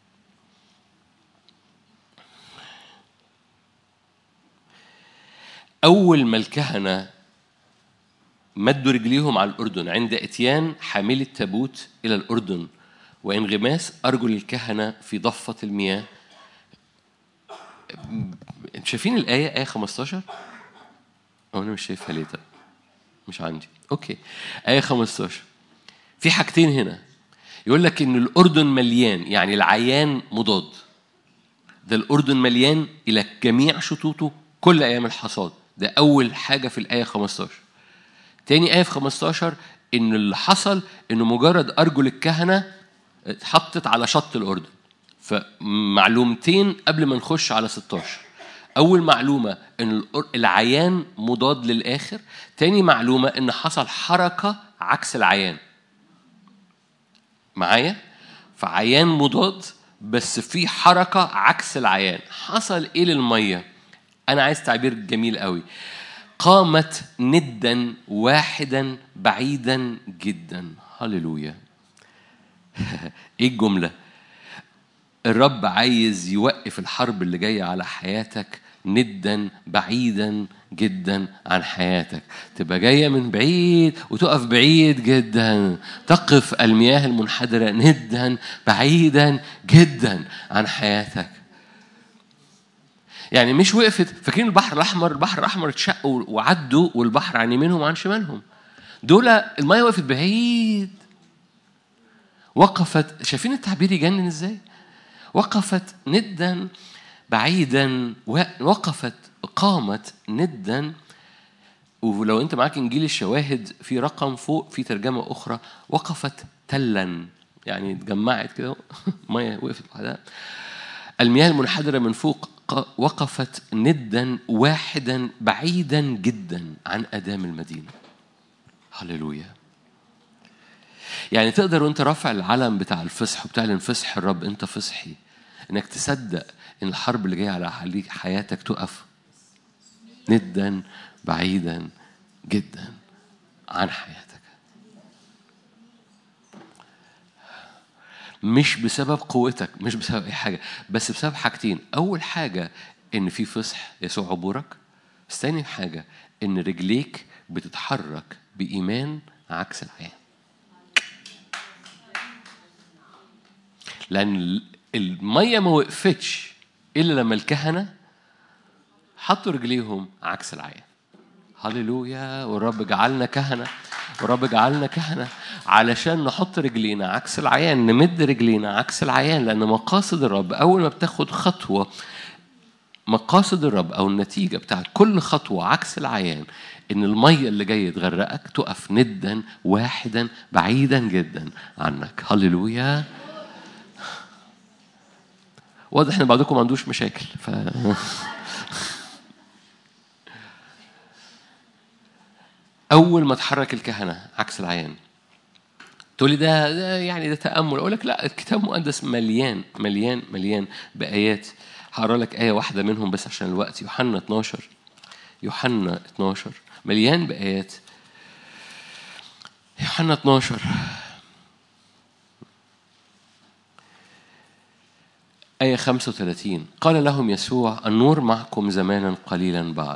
أول ما الكهنة مدوا رجليهم على الأردن عند إتيان حامل التابوت إلى الأردن وانغماس أرجل الكهنة في ضفة المياه انتوا شايفين الآية آية 15 أو أنا مش شايفها ليه طب مش عندي أوكي آية 15 في حاجتين هنا يقول لك إن الأردن مليان يعني العيان مضاد ده الأردن مليان إلى جميع شطوطه كل أيام الحصاد ده أول حاجة في الآية 15 تاني آية في 15 إن اللي حصل إنه مجرد أرجل الكهنة اتحطت على شط الأردن فمعلومتين قبل ما نخش على 16 أول معلومة إن العيان مضاد للآخر تاني معلومة إن حصل حركة عكس العيان معايا فعيان مضاد بس في حركة عكس العيان حصل إيه للمية أنا عايز تعبير جميل قوي قامت ندا واحدا بعيدا جدا هللويا ايه الجمله الرب عايز يوقف الحرب اللي جايه على حياتك ندا بعيدا جدا عن حياتك تبقى جايه من بعيد وتقف بعيد جدا تقف المياه المنحدره ندا بعيدا جدا عن حياتك يعني مش وقفت فاكرين البحر الاحمر البحر الاحمر اتشق وعدوا والبحر عن يمينهم وعن شمالهم دول الميه وقفت بعيد وقفت شايفين التعبير يجنن ازاي وقفت ندا بعيدا وقفت قامت ندا ولو انت معاك انجيل الشواهد في رقم فوق في ترجمه اخرى وقفت تلا يعني اتجمعت كده ميه وقفت بعدها المياه المنحدره من فوق وقفت ندا واحدا بعيدا جدا عن ادام المدينه هللويا يعني تقدر وانت رافع العلم بتاع الفصح وبتعلن فصح الرب انت فصحي انك تصدق ان الحرب اللي جايه على حياتك تقف ندا بعيدا جدا عن حياتك مش بسبب قوتك مش بسبب اي حاجه بس بسبب حاجتين اول حاجه ان في فصح يسوع عبورك بس تاني حاجه ان رجليك بتتحرك بايمان عكس العيان لان الميه ما وقفتش الا لما الكهنه حطوا رجليهم عكس العيان هللويا والرب جعلنا كهنه والرب جعلنا كهنه علشان نحط رجلينا عكس العيان نمد رجلينا عكس العيان لان مقاصد الرب اول ما بتاخد خطوه مقاصد الرب او النتيجه بتاعت كل خطوه عكس العيان ان الميه اللي جايه تغرقك تقف ندا واحدا بعيدا جدا عنك هللويا واضح ان بعضكم ما عندوش مشاكل ف اول ما تحرك الكهنه عكس العيان تقول لي ده, ده يعني ده تامل اقول لك لا الكتاب المقدس مليان مليان مليان بايات هقرا لك ايه واحده منهم بس عشان الوقت يوحنا 12 يوحنا 12 مليان بايات يوحنا 12 آية 35 قال لهم يسوع النور معكم زمانا قليلا بعد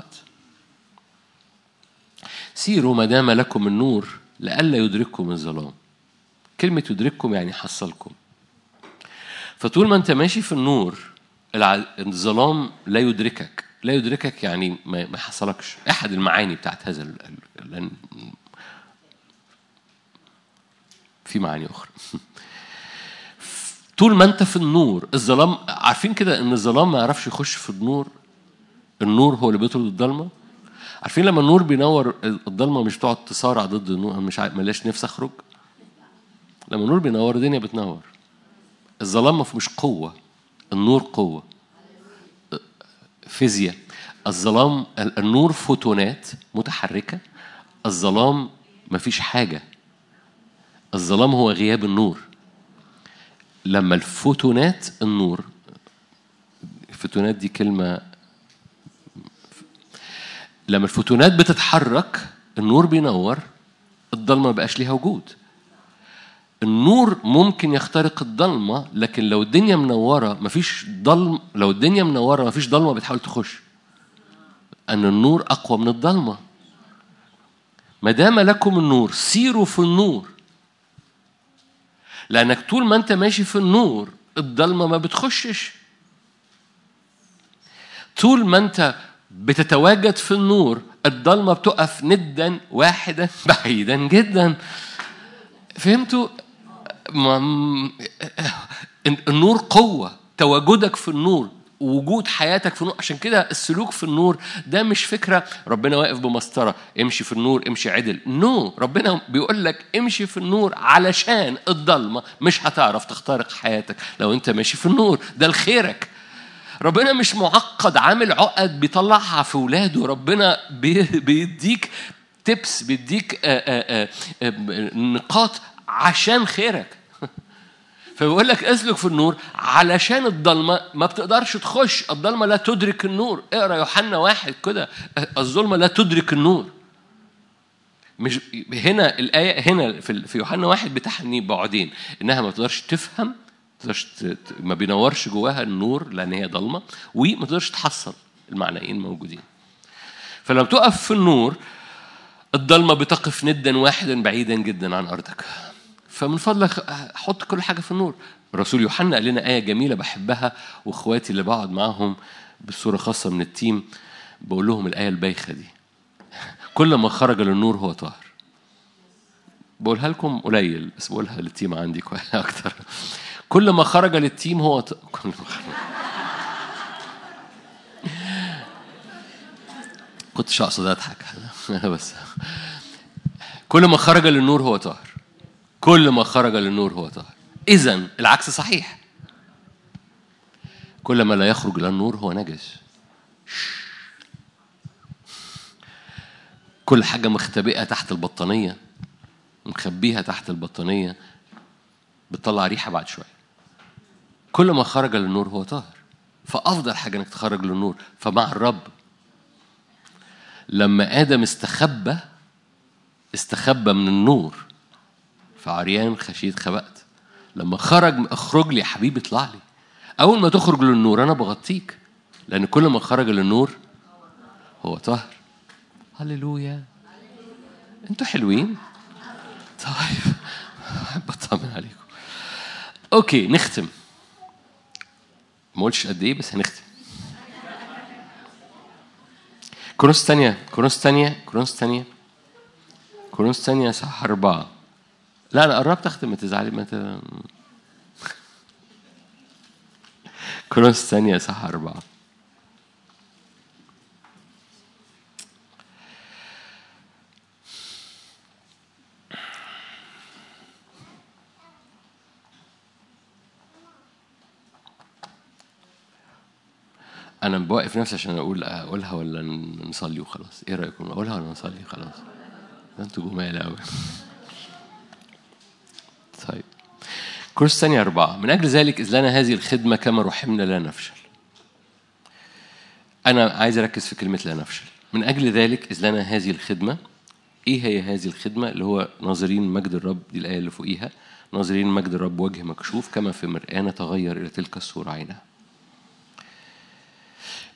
سيروا ما دام لكم النور لئلا يدرككم الظلام كلمة يدرككم يعني حصلكم فطول ما انت ماشي في النور الع- الظلام لا يدركك لا يدركك يعني ما ما يحصلكش احد المعاني بتاعت هذا ال- ال- لأن في معاني اخرى طول ما انت في النور الظلام عارفين كده ان الظلام ما يعرفش يخش في النور النور هو اللي بيطرد الضلمه عارفين لما النور بينور الضلمه مش بتقعد تصارع ضد النور أنا مش عارف ملاش نفسي اخرج لما النور بينور الدنيا بتنور الظلام مش قوه النور قوه فيزياء الظلام النور فوتونات متحركه الظلام مفيش حاجه الظلام هو غياب النور لما الفوتونات النور الفوتونات دي كلمة لما الفوتونات بتتحرك النور بينور الضلمة مبقاش ليها وجود النور ممكن يخترق الضلمة لكن لو الدنيا منورة مفيش ضلم لو الدنيا منورة مفيش ضلمة بتحاول تخش أن النور أقوى من الضلمة ما دام لكم النور سيروا في النور لأنك طول ما أنت ماشي في النور الضلمة ما بتخشش طول ما أنت بتتواجد في النور الضلمة بتقف ندا واحدا بعيدا جدا فهمتوا؟ ما- النور قوة تواجدك في النور وجود حياتك في النور عشان كده السلوك في النور ده مش فكرة ربنا واقف بمسطرة امشي في النور امشي عدل نو no. ربنا بيقول لك امشي في النور علشان الضلمة مش هتعرف تخترق حياتك لو انت ماشي في النور ده لخيرك ربنا مش معقد عامل عقد بيطلعها في ولاده ربنا بي- بيديك تبس بيديك آه، آه، آه، آه، نقاط عشان خيرك فبيقول لك اسلك في النور علشان الضلمه ما بتقدرش تخش الضلمه لا تدرك النور اقرا يوحنا واحد كده الظلمه لا تدرك النور مش هنا الايه هنا في في يوحنا واحد بتحني بعدين انها ما تقدرش تفهم ما تقدرش ت- ت- ما بينورش جواها النور لان هي ضلمه وما تقدرش تحصل المعنيين موجودين فلما بتقف في النور الضلمه بتقف ندا واحدا بعيدا جدا عن ارضك فمن فضلك حط كل حاجه في النور الرسول يوحنا قال لنا ايه جميله بحبها واخواتي اللي بقعد معاهم بصوره خاصه من التيم بقول لهم الايه البايخه دي كل ما خرج للنور هو طاهر بقولها لكم قليل بس بقولها للتيم عندي كويس اكتر كل ما خرج للتيم هو ط... كل ما خرج كنتش اقصد اضحك بس كل ما خرج للنور هو طاهر كل ما خرج للنور هو طاهر اذا العكس صحيح كل ما لا يخرج للنور هو نجس كل حاجة مختبئة تحت البطانية مخبيها تحت البطانية بتطلع ريحة بعد شوية كل ما خرج للنور هو طاهر فأفضل حاجة إنك تخرج للنور فمع الرب لما آدم استخبى استخبى من النور فعريان خشيت خبأت لما خرج اخرج لي يا حبيبي اطلع لي أول ما تخرج للنور أنا بغطيك لأن كل ما خرج للنور هو طاهر هللويا انتوا حلوين طيب احب اطمن عليكم اوكي نختم ما قلتش قد ايه بس هنختم كورنثوس تانية كورنثوس تانية كورنثوس تانية كورنثوس تانية صح أربعة لا أنا قربت أختم ما تزعلي ما ت... كورنثوس تانية صح أربعة انا بوقف نفسي عشان اقول اقولها ولا نصلي وخلاص ايه رايكم اقولها ولا نصلي خلاص ده انتوا جمال قوي طيب كورس ثانية أربعة من أجل ذلك إذ لنا هذه الخدمة كما رحمنا لا نفشل أنا عايز أركز في كلمة لا نفشل من أجل ذلك إذ لنا هذه الخدمة إيه هي هذه الخدمة اللي هو ناظرين مجد الرب دي الآية اللي فوقيها ناظرين مجد الرب وجه مكشوف كما في مرآة نتغير إلى تلك الصورة عينها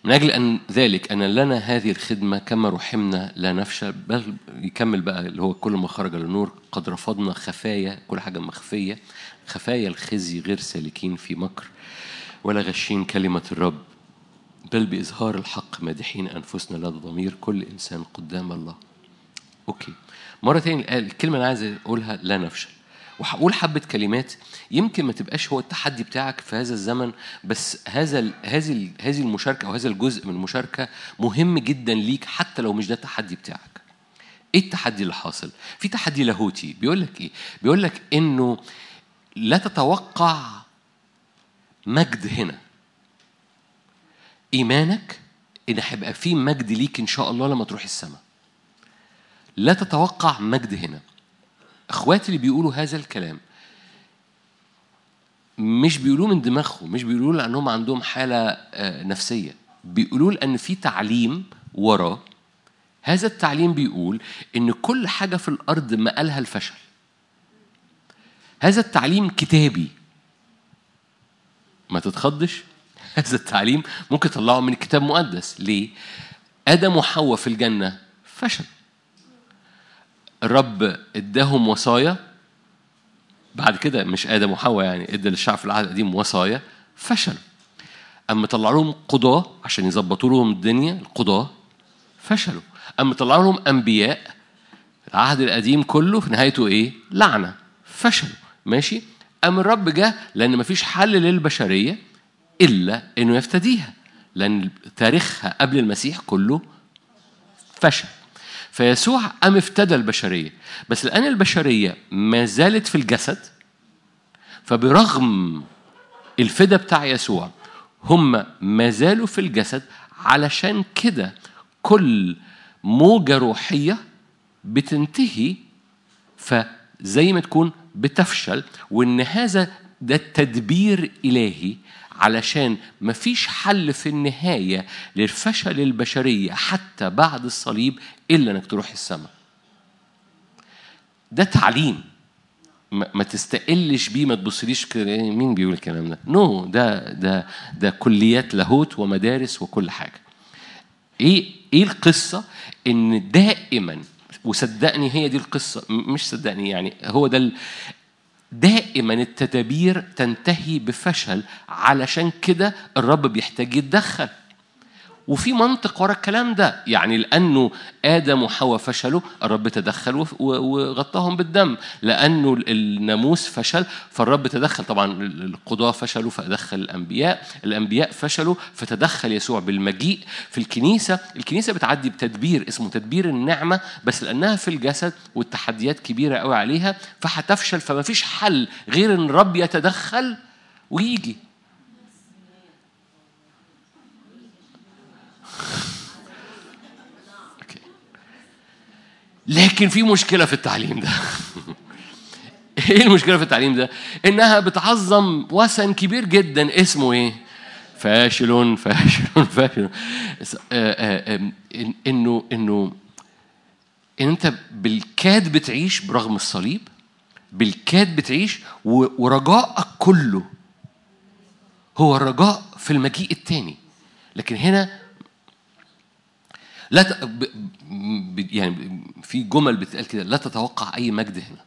من أجل أن ذلك أن لنا هذه الخدمة كما رحمنا لا نفشل بل يكمل بقى اللي هو كل ما خرج للنور قد رفضنا خفايا كل حاجة مخفية خفايا الخزي غير سالكين في مكر ولا غشين كلمة الرب بل بإظهار الحق مادحين أنفسنا لدى ضمير كل إنسان قدام الله أوكي مرة تاني الكلمة اللي عايز أقولها لا نفشل وهقول حبة كلمات يمكن ما تبقاش هو التحدي بتاعك في هذا الزمن بس هذا هذه هذه المشاركة أو هذا الجزء من المشاركة مهم جدا ليك حتى لو مش ده التحدي بتاعك. إيه التحدي اللي حاصل؟ في تحدي لاهوتي بيقول لك إيه؟ بيقول لك إنه لا تتوقع مجد هنا. إيمانك إن هيبقى في مجد ليك إن شاء الله لما تروح السماء. لا تتوقع مجد هنا. اخواتي اللي بيقولوا هذا الكلام مش بيقولوه من دماغهم مش بيقولوه لانهم عندهم حاله نفسيه بيقولوا لان في تعليم وراه هذا التعليم بيقول ان كل حاجه في الارض مقالها الفشل هذا التعليم كتابي ما تتخضش هذا التعليم ممكن تطلعه من الكتاب المقدس ليه ادم وحواء في الجنه فشل الرب اداهم وصايا بعد كده مش ادم وحواء يعني ادى للشعب في العهد القديم وصايا فشلوا اما طلع لهم قضاه عشان يظبطوا لهم الدنيا القضاه فشلوا اما طلع لهم انبياء العهد القديم كله في نهايته ايه لعنه فشلوا ماشي اما الرب جه لان مفيش حل للبشريه الا انه يفتديها لان تاريخها قبل المسيح كله فشل فيسوع قام افتدى البشرية بس لأن البشرية ما زالت في الجسد فبرغم الفدا بتاع يسوع هم ما زالوا في الجسد علشان كده كل موجة روحية بتنتهي فزي ما تكون بتفشل وإن هذا ده تدبير إلهي علشان مفيش حل في النهاية للفشل البشرية حتى بعد الصليب إلا إنك تروح السماء ده تعليم ما تستقلش بيه ما تبصليش مين بيقول الكلام ده نو no, ده ده ده كليات لاهوت ومدارس وكل حاجه ايه ايه القصه ان دائما وصدقني هي دي القصه مش صدقني يعني هو ده دائما التدابير تنتهي بفشل علشان كده الرب بيحتاج يتدخل وفي منطق ورا الكلام ده يعني لانه ادم وحواء فشلوا الرب تدخل وغطاهم بالدم لانه الناموس فشل فالرب تدخل طبعا القضاه فشلوا فدخل الانبياء الانبياء فشلوا فتدخل يسوع بالمجيء في الكنيسه الكنيسه بتعدي بتدبير اسمه تدبير النعمه بس لانها في الجسد والتحديات كبيره قوي عليها فهتفشل فما فيش حل غير ان الرب يتدخل ويجي لكن في مشكله في التعليم ده ايه المشكله في التعليم ده انها بتعظم وثن كبير جدا اسمه ايه فاشل فاشل فاشل انه انه ان انت بالكاد بتعيش برغم الصليب بالكاد بتعيش ورجائك كله هو الرجاء في المجيء الثاني لكن هنا لا ت... ب... ب... يعني في جمل بتتقال كده لا تتوقع اي مجد هنا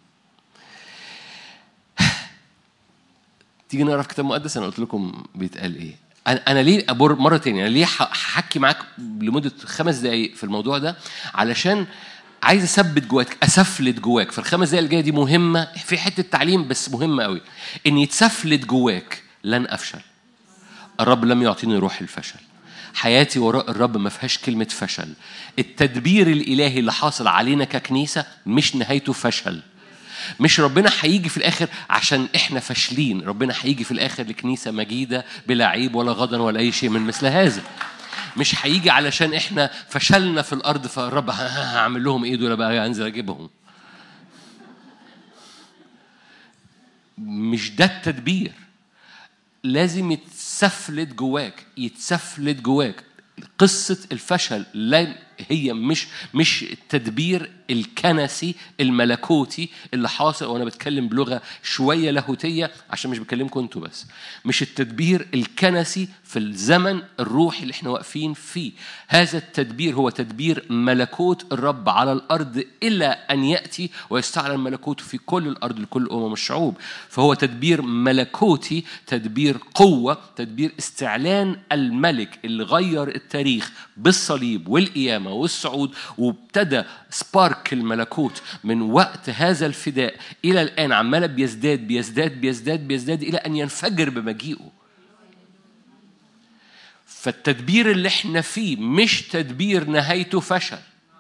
تيجي نقرا في كتاب مقدس انا قلت لكم بيتقال ايه انا انا ليه ابور مره تانية انا ليه هحكي معاك لمده خمس دقائق في الموضوع ده علشان عايز اثبت جواك اسفلت جواك فالخمس دقائق الجايه دي مهمه في حته تعليم بس مهمه قوي ان يتسفلت جواك لن افشل الرب لم يعطيني روح الفشل حياتي وراء الرب ما فيهاش كلمة فشل التدبير الإلهي اللي حاصل علينا ككنيسة مش نهايته فشل مش ربنا هيجي في الآخر عشان إحنا فاشلين ربنا هيجي في الآخر لكنيسة مجيدة بلا عيب ولا غضن ولا أي شيء من مثل هذا مش هيجي علشان إحنا فشلنا في الأرض فالرب هعمل لهم إيه دول بقى أنزل أجيبهم مش ده التدبير لازم يتسفلت جواك يتسفلت جواك قصة الفشل لا هي مش مش التدبير الكنسي الملكوتي اللي حاصل وانا بتكلم بلغه شويه لاهوتيه عشان مش بكلمكم انتوا بس مش التدبير الكنسي في الزمن الروحي اللي احنا واقفين فيه هذا التدبير هو تدبير ملكوت الرب على الارض الى ان ياتي ويستعلن ملكوته في كل الارض لكل امم الشعوب فهو تدبير ملكوتي تدبير قوه تدبير استعلان الملك اللي غير التاريخ بالصليب والقيامه والصعود وابتدى سبارك الملكوت من وقت هذا الفداء الى الان عماله بيزداد بيزداد بيزداد بيزداد الى ان ينفجر بمجيئه فالتدبير اللي احنا فيه مش تدبير نهايته فشل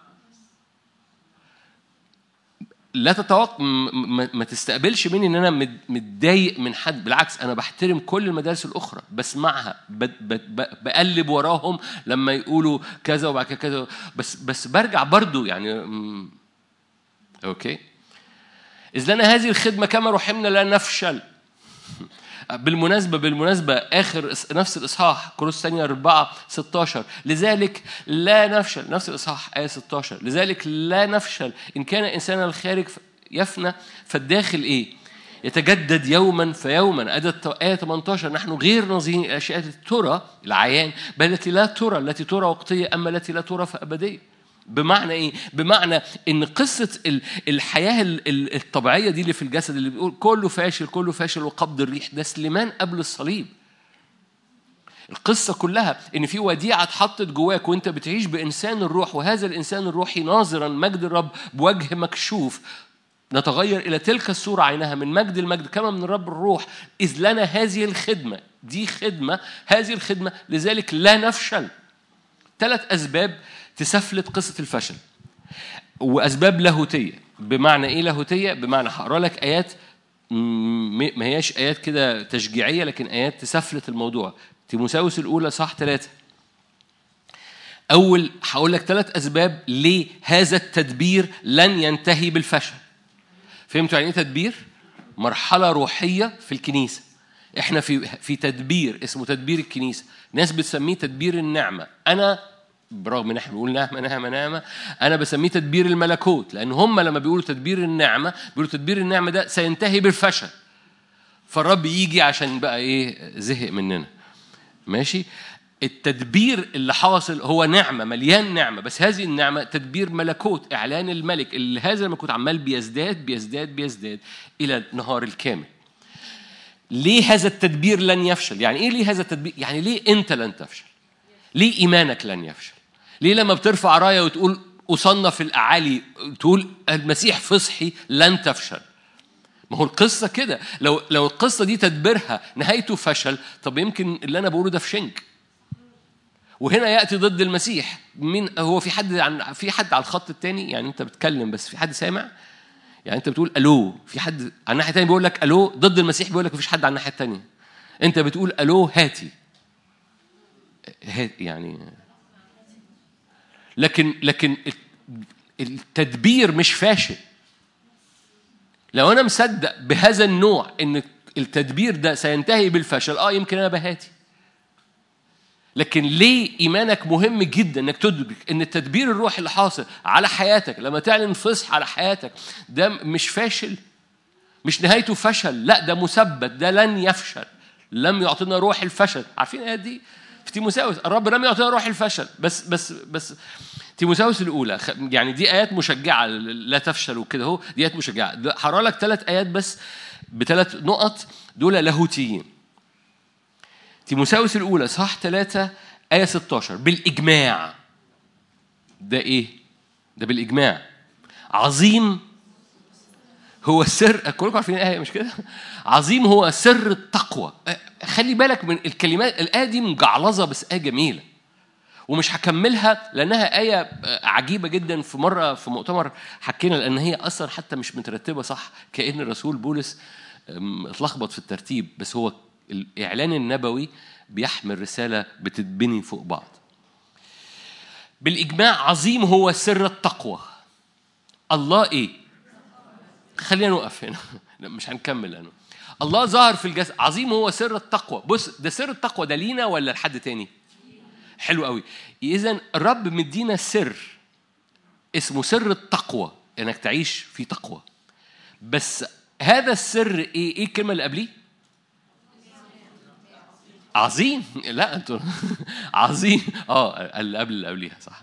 لا تتوقع ما تستقبلش مني ان انا متضايق من حد بالعكس انا بحترم كل المدارس الاخرى بسمعها بقلب وراهم لما يقولوا كذا وبعد كده كذا بس بس برجع برضو يعني اوكي اذ لنا هذه الخدمه كما رحمنا لا نفشل بالمناسبة بالمناسبة آخر نفس الإصحاح كروس الثانية 4 16 لذلك لا نفشل نفس الإصحاح آية 16 لذلك لا نفشل إن كان إنسان الخارج يفنى فالداخل إيه؟ يتجدد يوما فيوما آية 18 نحن غير ناظرين الأشياء التي ترى العيان بل التي لا ترى التي ترى وقتية أما التي لا ترى فأبدية بمعنى ايه؟ بمعنى ان قصه الحياه الطبيعيه دي اللي في الجسد اللي بيقول كله فاشل كله فاشل وقبض الريح ده سليمان قبل الصليب. القصة كلها إن في وديعة اتحطت جواك وأنت بتعيش بإنسان الروح وهذا الإنسان الروحي ناظرا مجد الرب بوجه مكشوف نتغير إلى تلك الصورة عينها من مجد المجد كما من الرب الروح إذ لنا هذه الخدمة دي خدمة هذه الخدمة لذلك لا نفشل ثلاث أسباب تسفلت قصة الفشل وأسباب لاهوتية بمعنى إيه لاهوتية؟ بمعنى هقرا لك آيات ما هياش آيات كده تشجيعية لكن آيات تسفلت الموضوع تيموساوس الأولى صح ثلاثة أول هقول لك ثلاث أسباب ليه هذا التدبير لن ينتهي بالفشل فهمتوا يعني إيه تدبير؟ مرحلة روحية في الكنيسة احنا في في تدبير اسمه تدبير الكنيسة ناس بتسميه تدبير النعمة أنا برغم ان احنا بنقول نعمه نعمه نعمه انا بسميه تدبير الملكوت لان هم لما بيقولوا تدبير النعمه بيقولوا تدبير النعمه ده سينتهي بالفشل فالرب يجي عشان بقى ايه زهق مننا ماشي التدبير اللي حاصل هو نعمه مليان نعمه بس هذه النعمه تدبير ملكوت اعلان الملك اللي هذا الملكوت عمال بيزداد بيزداد بيزداد الى النهار الكامل ليه هذا التدبير لن يفشل يعني ايه ليه هذا التدبير يعني ليه انت لن تفشل ليه ايمانك لن يفشل ليه لما بترفع رايه وتقول أصنف الأعالي تقول المسيح فصحي لن تفشل ما هو القصة كده لو لو القصة دي تدبيرها نهايته فشل طب يمكن اللي أنا بقوله ده في شنك وهنا يأتي ضد المسيح مين هو في حد عن في حد على الخط الثاني يعني أنت بتكلم بس في حد سامع يعني أنت بتقول ألو في حد على الناحية الثانية بيقول لك ألو ضد المسيح بيقول لك مفيش حد على الناحية الثانية أنت بتقول ألو هاتي هات يعني لكن لكن التدبير مش فاشل لو انا مصدق بهذا النوع ان التدبير ده سينتهي بالفشل اه يمكن انا بهاتي لكن ليه ايمانك مهم جدا انك تدرك ان التدبير الروحي اللي حاصل على حياتك لما تعلن فصح على حياتك ده مش فاشل مش نهايته فشل لا ده مثبت ده لن يفشل لم يعطينا روح الفشل عارفين الايه دي في تيموساوس الرب لم يعطينا روح الفشل بس بس بس تيموساوس الاولى يعني دي ايات مشجعه لا تفشل وكده اهو دي ايات مشجعه هقرا لك ثلاث ايات بس بثلاث نقط دول لاهوتيين تيموساوس الاولى صح ثلاثة آية 16 بالإجماع ده إيه؟ ده بالإجماع عظيم هو السر كلكم عارفين الآية مش كده؟ عظيم هو سر التقوى خلي بالك من الكلمات الآية دي مجعلظة بس آية جميلة ومش هكملها لأنها آية عجيبة جدا في مرة في مؤتمر حكينا لأن هي أصلا حتى مش مترتبة صح كأن الرسول بولس اتلخبط في الترتيب بس هو الإعلان النبوي بيحمل رسالة بتتبني فوق بعض بالإجماع عظيم هو سر التقوى الله إيه؟ خلينا نوقف هنا مش هنكمل لأنه الله ظهر في الجسد عظيم هو سر التقوى بص ده سر التقوى ده لينا ولا لحد تاني حلو قوي اذا الرب مدينا سر اسمه سر التقوى انك تعيش في تقوى بس هذا السر ايه ايه الكلمه اللي قبليه عظيم لا انتوا عظيم اه اللي قبل اللي قبليها صح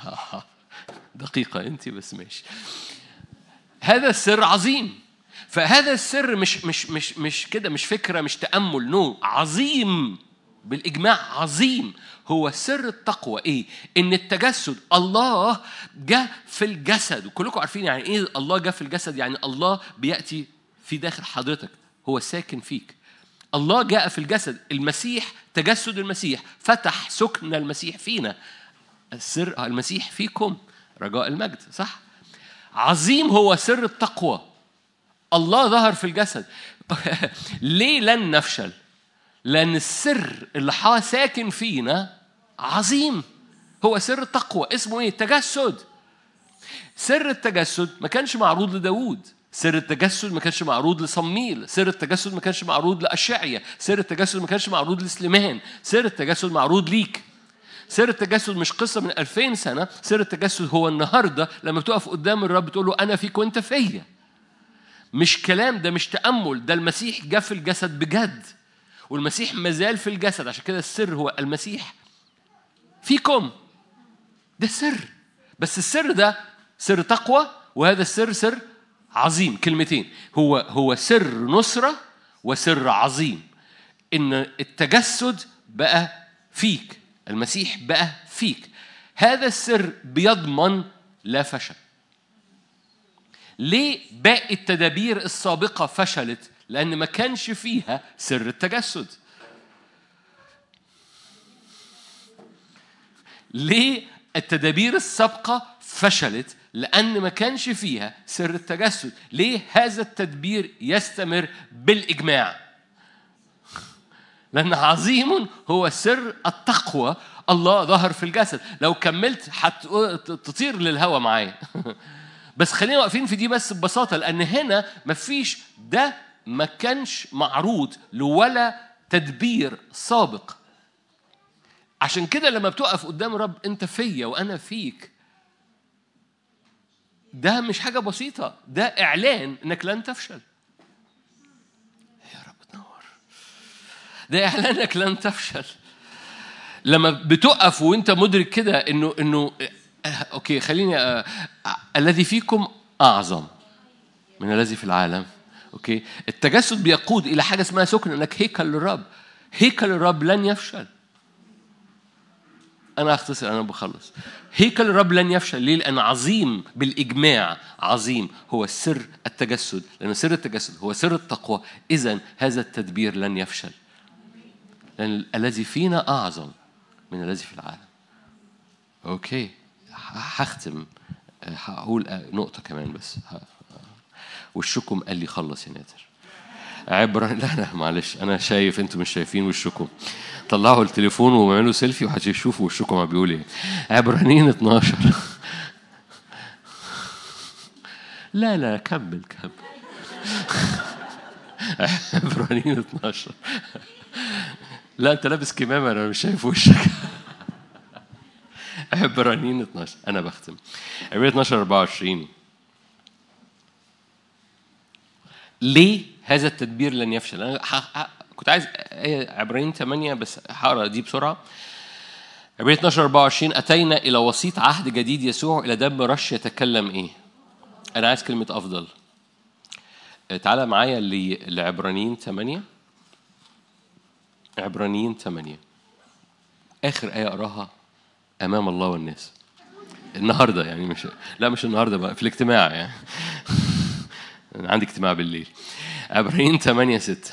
دقيقة أنت بس ماشي هذا السر عظيم فهذا السر مش مش مش مش كده مش فكرة مش تأمل نو عظيم بالإجماع عظيم هو سر التقوى إيه؟ إن التجسد الله جاء في الجسد وكلكم عارفين يعني إيه الله جاء في الجسد يعني الله بيأتي في داخل حضرتك هو ساكن فيك الله جاء في الجسد المسيح تجسد المسيح فتح سكن المسيح فينا السر المسيح فيكم رجاء المجد صح عظيم هو سر التقوى الله ظهر في الجسد ليه لن نفشل لأن السر اللي ساكن فينا عظيم هو سر التقوى اسمه ايه التجسد سر التجسد ما كانش معروض لداود سر التجسد ما كانش معروض لصميل سر التجسد ما كانش معروض لأشعية سر التجسد ما كانش معروض لسليمان سر التجسد معروض ليك سر التجسد مش قصة من ألفين سنة سر التجسد هو النهاردة لما تقف قدام الرب تقول له أنا فيك وأنت فيا مش كلام ده مش تأمل ده المسيح جاء في الجسد بجد والمسيح مازال في الجسد عشان كده السر هو المسيح فيكم ده سر بس السر ده سر تقوى وهذا السر سر عظيم كلمتين هو هو سر نصرة وسر عظيم إن التجسد بقى فيك المسيح بقى فيك هذا السر بيضمن لا فشل ليه باقي التدابير السابقة فشلت لأن ما كانش فيها سر التجسد ليه التدابير السابقة فشلت لأن ما كانش فيها سر التجسد ليه هذا التدبير يستمر بالإجماع لأن عظيم هو سر التقوى الله ظهر في الجسد لو كملت هتطير للهوى معايا بس خلينا واقفين في دي بس ببساطة لأن هنا مفيش ده ما كانش معروض لولا تدبير سابق عشان كده لما بتقف قدام رب انت فيا وانا فيك ده مش حاجة بسيطة ده إعلان إنك لن تفشل يا رب تنور ده إعلان إنك لن تفشل لما بتقف وانت مدرك كده انه انه آه، اوكي خليني آه الذي فيكم اعظم من الذي في العالم اوكي التجسد بيقود الى حاجه اسمها سكن انك هيكل للرب هيكل الرب لن يفشل انا اختصر انا بخلص هيكل الرب لن يفشل ليه لان عظيم بالاجماع عظيم هو سر التجسد لان سر التجسد هو سر التقوى اذا هذا التدبير لن يفشل لان الذي فينا اعظم من الذي في العالم اوكي هختم هقول نقطة كمان بس وشكم قال لي خلص يا نادر عبرة لا لا معلش أنا شايف أنتم مش شايفين وشكم طلعوا التليفون واعملوا سيلفي وهتشوفوا وشكم ما بيقول إيه عبرانيين 12 لا لا كمل كمل عبرانيين 12 لا انت لابس كمامه انا مش شايف وشك عبرانيين 12 انا بختم عبرانيين 12 24 ليه هذا التدبير لن يفشل انا كنت عايز عبرانيين 8 بس هقرا دي بسرعه عبرانيين 12 24 اتينا الى وسيط عهد جديد يسوع الى دم رش يتكلم ايه انا عايز كلمه افضل تعالى معايا لعبرانيين 8 عبرانيين 8 آخر آية أقراها أمام الله والناس النهارده يعني مش لا مش النهارده بقى في الاجتماع يعني عندي اجتماع بالليل عبرانيين 8 6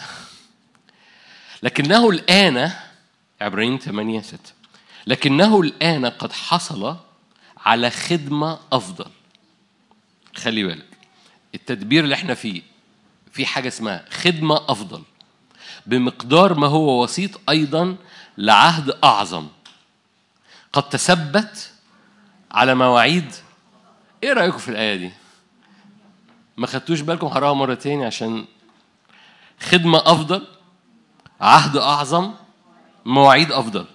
لكنه الآن عبرانيين 8 6 لكنه الآن قد حصل على خدمة أفضل خلي بالك التدبير اللي احنا فيه في حاجة اسمها خدمة أفضل بمقدار ما هو وسيط أيضا لعهد أعظم قد تثبت على مواعيد إيه رأيكم في الآية دي؟ ما خدتوش بالكم هقراها مرة تاني عشان خدمة أفضل عهد أعظم مواعيد أفضل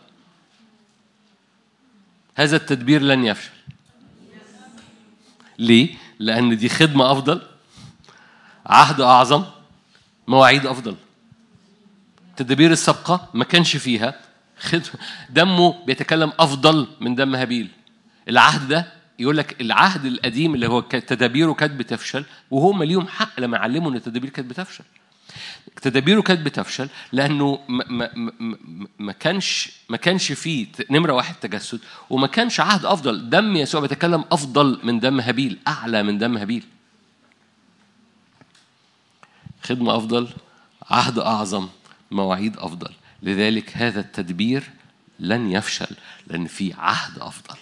هذا التدبير لن يفشل ليه؟ لأن دي خدمة أفضل عهد أعظم مواعيد أفضل تدابير السابقة ما كانش فيها خدمة دمه بيتكلم أفضل من دم هابيل العهد ده يقول لك العهد القديم اللي هو تدابيره كانت بتفشل وهم ليهم حق لما علموا ان التدابير كانت بتفشل تدابيره كانت بتفشل لانه ما, ما, ما, ما كانش ما كانش فيه نمره واحد تجسد وما كانش عهد افضل دم يسوع بيتكلم افضل من دم هابيل اعلى من دم هابيل خدمه افضل عهد اعظم مواعيد افضل لذلك هذا التدبير لن يفشل لان في عهد افضل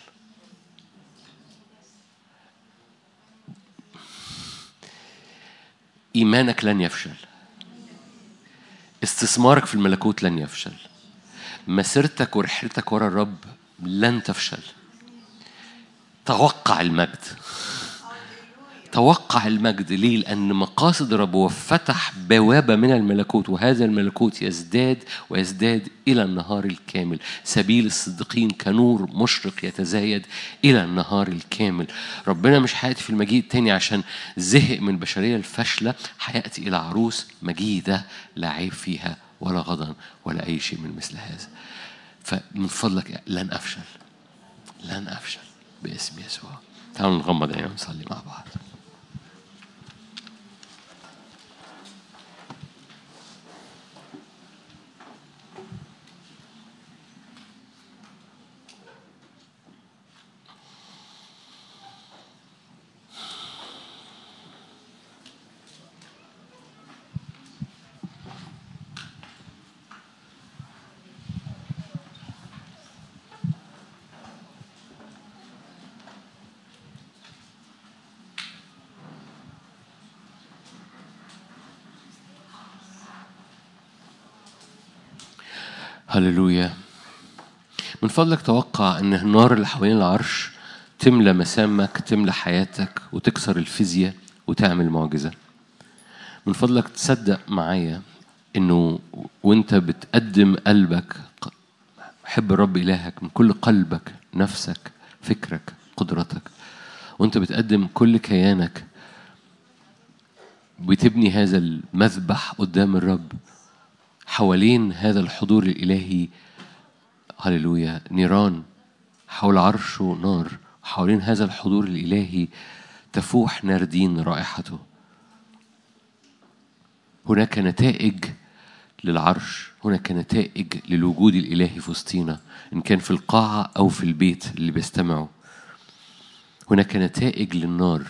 ايمانك لن يفشل استثمارك في الملكوت لن يفشل مسيرتك ورحلتك ورا الرب لن تفشل توقع المجد توقع المجد ليه؟ لأن مقاصد الرب هو فتح بوابة من الملكوت وهذا الملكوت يزداد ويزداد إلى النهار الكامل سبيل الصديقين كنور مشرق يتزايد إلى النهار الكامل ربنا مش هيأتي في المجيء التاني عشان زهق من البشرية الفاشلة هيأتي إلى عروس مجيدة لا عيب فيها ولا غضن ولا أي شيء من مثل هذا فمن فضلك لن أفشل لن أفشل باسم يسوع تعالوا نغمض عينينا ونصلي مع بعض هللويا من فضلك توقع ان النار اللي حوالين العرش تملى مسامك تملى حياتك وتكسر الفيزياء وتعمل معجزة من فضلك تصدق معايا انه وانت بتقدم قلبك حب الرب إلهك من كل قلبك نفسك فكرك قدرتك وانت بتقدم كل كيانك بتبني هذا المذبح قدام الرب حوالين هذا الحضور الإلهي هللويا نيران حول عرشه نار حوالين هذا الحضور الإلهي تفوح ناردين رائحته هناك نتائج للعرش هناك نتائج للوجود الإلهي في وسطينا إن كان في القاعة أو في البيت اللي بيستمعوا هناك نتائج للنار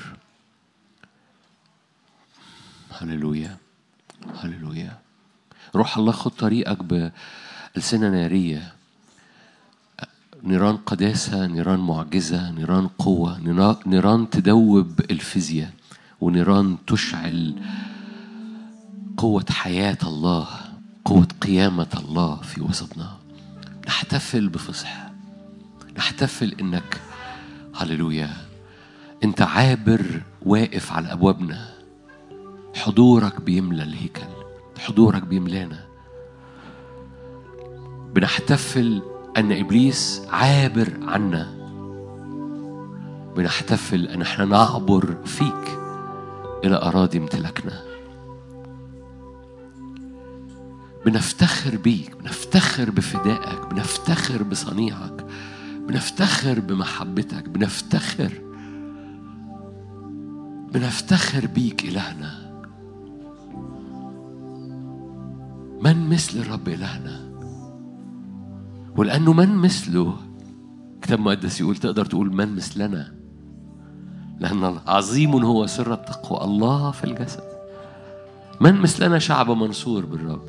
هللويا هللويا روح الله خد طريقك بألسنة نارية نيران قداسة نيران معجزة نيران قوة نيران تدوب الفيزياء ونيران تشعل قوة حياة الله قوة قيامة الله في وسطنا نحتفل بفصح نحتفل انك هللويا انت عابر واقف على ابوابنا حضورك بيملى الهيكل حضورك بيملانا بنحتفل أن إبليس عابر عنا بنحتفل أن احنا نعبر فيك إلى أراضي امتلاكنا بنفتخر بيك بنفتخر بفدائك بنفتخر بصنيعك بنفتخر بمحبتك بنفتخر بنفتخر بيك إلهنا من مثل الرب إلهنا ولأنه من مثله كتاب مقدس يقول تقدر تقول من مثلنا لأن عظيم هو سر التقوى الله في الجسد من مثلنا شعب منصور بالرب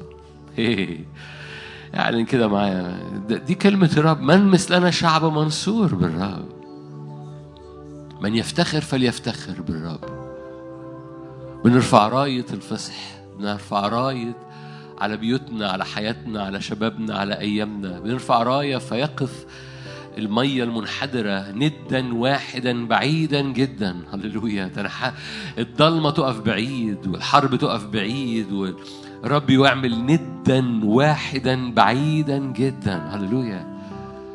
يعني كده معايا دي كلمة الرب من مثلنا شعب منصور بالرب من يفتخر فليفتخر بالرب بنرفع راية الفصح بنرفع راية على بيوتنا على حياتنا على شبابنا على أيامنا بنرفع راية فيقف المية المنحدرة ندا واحدا بعيدا جدا هللويا الضلمة تقف بعيد والحرب تقف بعيد والرب يعمل ندا واحدا بعيدا جدا هللويا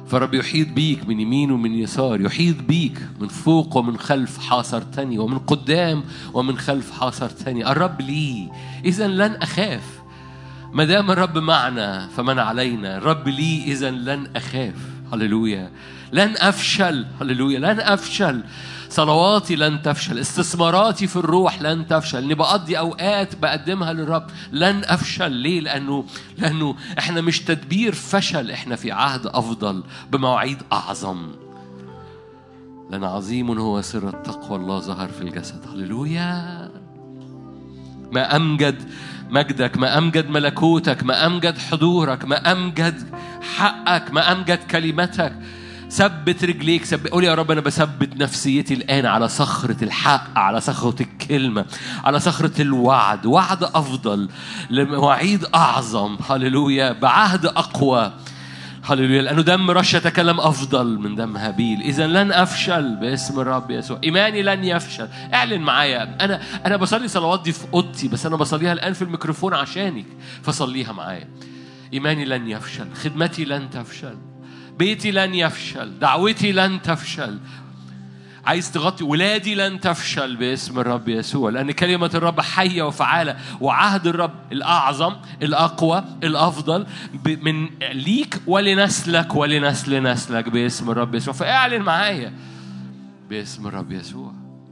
فرب يحيط بيك من يمين ومن يسار يحيط بيك من فوق ومن خلف حاصرتني ومن قدام ومن خلف حاصرتني الرب لي إذا لن أخاف ما دام الرب معنا فمن علينا الرب لي إذا لن أخاف هللويا لن أفشل هللويا لن أفشل صلواتي لن تفشل استثماراتي في الروح لن تفشل اني بقضي اوقات بقدمها للرب لن افشل ليه لانه لانه احنا مش تدبير فشل احنا في عهد افضل بمواعيد اعظم لان عظيم هو سر التقوى الله ظهر في الجسد هللويا ما امجد مجدك ما امجد ملكوتك ما امجد حضورك ما امجد حقك ما امجد كلمتك ثبت رجليك ثبت قول يا رب انا بثبت نفسيتي الان على صخره الحق على صخره الكلمه على صخره الوعد وعد افضل لمواعيد اعظم هللويا بعهد اقوى هللويا لانه دم رش يتكلم افضل من دم هابيل اذا لن افشل باسم الرب يسوع ايماني لن يفشل اعلن معايا انا انا بصلي صلوات دي في اوضتي بس انا بصليها الان في الميكروفون عشانك فصليها معايا ايماني لن يفشل خدمتي لن تفشل بيتي لن يفشل دعوتي لن تفشل عايز تغطي ولادي لن تفشل باسم الرب يسوع لأن كلمة الرب حية وفعالة وعهد الرب الأعظم الأقوى الأفضل من ليك ولنسلك ولنسل نسلك باسم الرب يسوع فاعلن معايا باسم الرب يسوع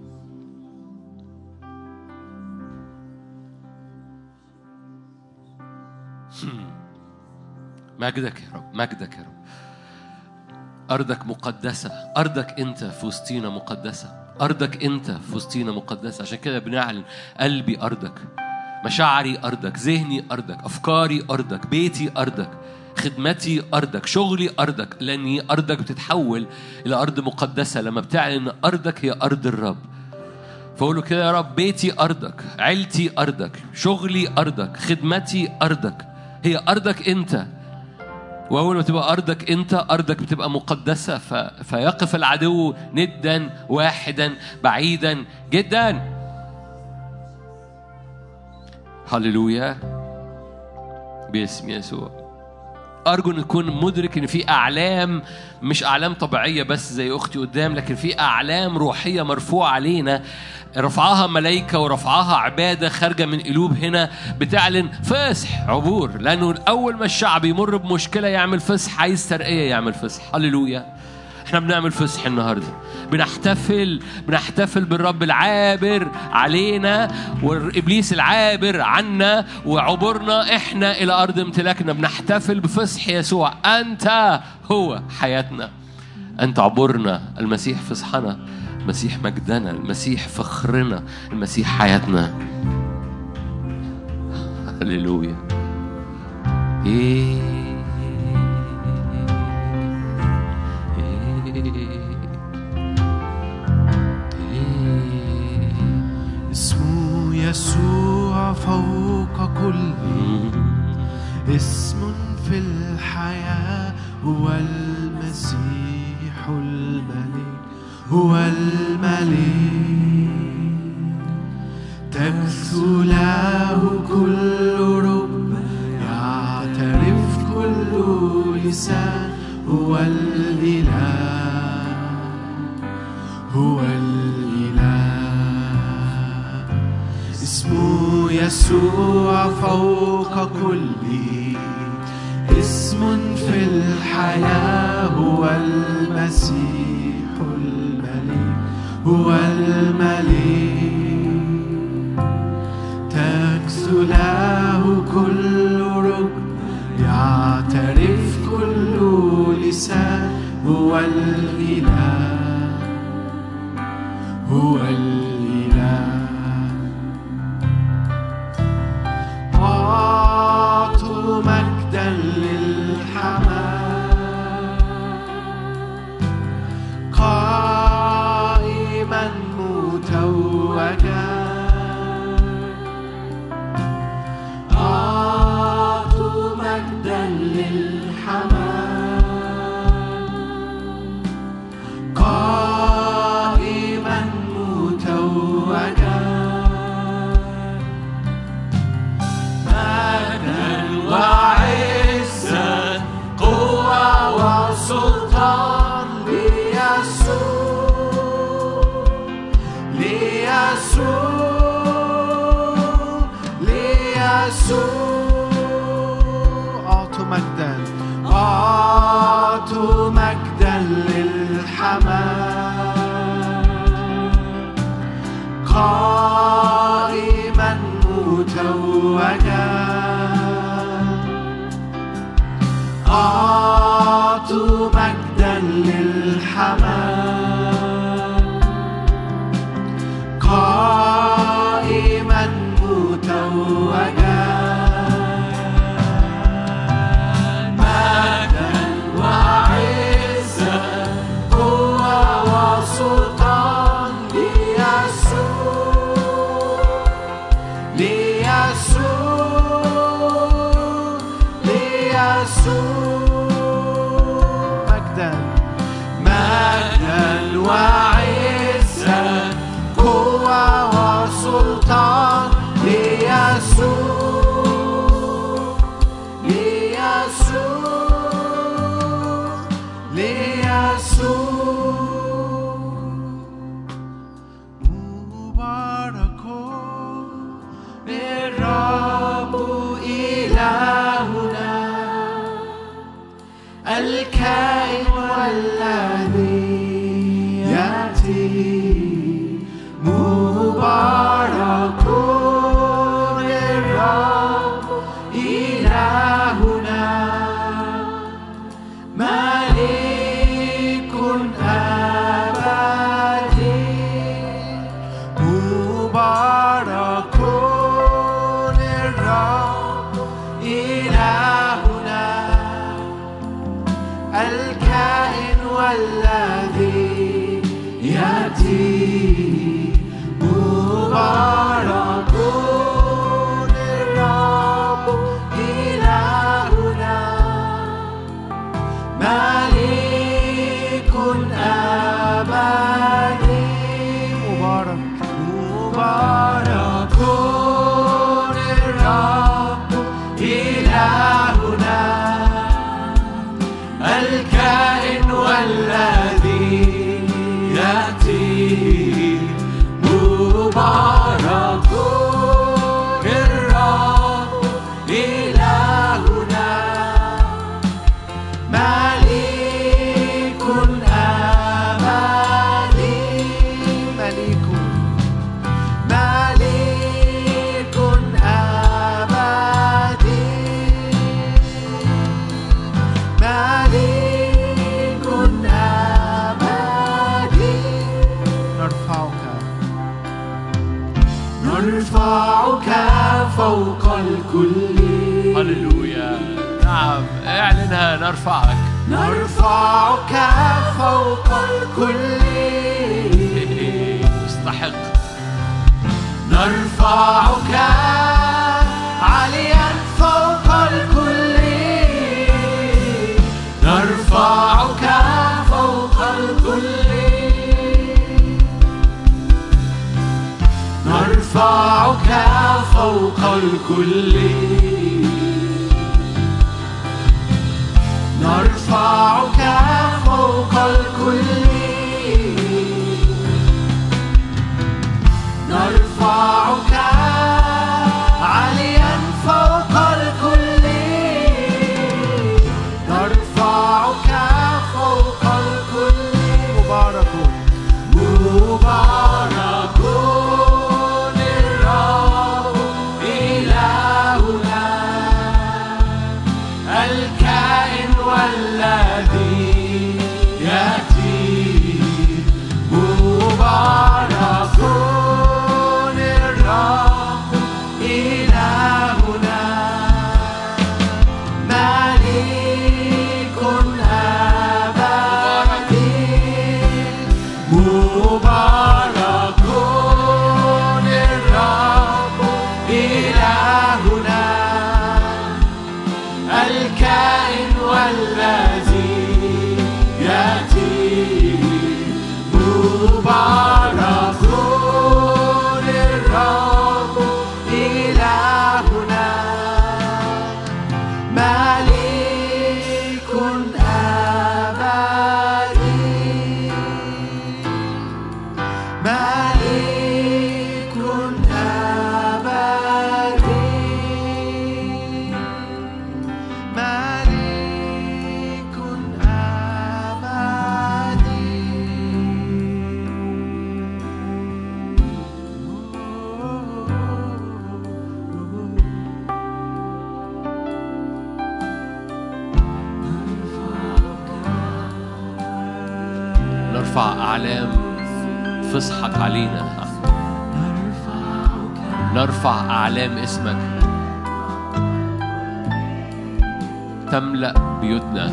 مجدك يا رب مجدك يا رب أرضك مقدسة أرضك أنت في وسطينا مقدسة أرضك أنت في وسطينا مقدسة عشان كده بنعلن قلبي أرضك مشاعري أرضك ذهني أرضك أفكاري أرضك بيتي أرضك خدمتي أرضك شغلي أرضك لأن أرضك بتتحول إلى أرض مقدسة لما بتعلن أرضك هي أرض الرب فقولوا كده يا رب بيتي أرضك عيلتي أرضك شغلي أرضك خدمتي أرضك هي أرضك أنت وأول ما تبقى أرضك أنت أرضك بتبقى مقدسة ف... فيقف العدو ندا واحدا بعيدا جدا هللويا باسم يسوع أرجو أن تكون مدرك أن في أعلام مش أعلام طبيعية بس زي أختي قدام لكن في أعلام روحية مرفوعة علينا رفعها ملائكة ورفعها عبادة خارجة من قلوب هنا بتعلن فصح عبور لأنه أول ما الشعب يمر بمشكلة يعمل فصح عايز ترقية يعمل فصح هللويا احنا بنعمل فصح النهارده بنحتفل بنحتفل بالرب العابر علينا وابليس العابر عنا وعبورنا احنا الى ارض امتلاكنا بنحتفل بفصح يسوع انت هو حياتنا انت عبورنا المسيح فصحنا المسيح مجدنا المسيح فخرنا المسيح حياتنا هللويا إيه اسمه يسوع فوق كل اسم في الحياة هو المسيح الملك هو الملك تكثو له كل رب يعترف كل لسان هو الإله هو الإله اسمه يسوع فوق كل اسم في الحياة هو المسيح الملك هو الملك تكسو له كل ركن يعترف كل لسان هو الإله هو الإله أعطوا مجدا للحمام قائما متوجا أعطوا مجدا للحمام قائما متوجا أعطوا مجدا أعطوا مجدا للحمام قائما متوجا أعطوا مجدا للحمام قائما متوجا مجدا وعزا قوة وسلطان ليسوع ليسوع ليسوع مجدا مجدا وعزا قوة وسلطان ليسوع ليسوع ليسوع مبارك الرب إلهنا الكائن والذي يأتي مبارك الرب إلهنا ملك أبدي مبارك الرب إلهنا الكائن والذي يأتي مبارك الرب إلهنا ملك أبدي مبارك مبارك الرب إلهنا الكائن والذي يأتي مبارك الرب إلهنا ملك أبدي ملك ملك أبدي ملك أبدي نرفعك نرفعك فوق الكل هللويا نعم اعلنها نرفعك نرفعك فوق الكل مستحق نرفعك عاليا فوق الكل نرفعك فوق الكل نرفعك فوق الكل نرفعك فوق الكل نرفعك عاليا فوق الكل نرفعك فوق الكل مبارك مبارك الرب إلهنا الكائن والذي يأتي مبارك الرب إلهنا ملك أبدي مبارك نرفع أعلام فصحك علينا نرفع أعلام اسمك تملأ بيوتنا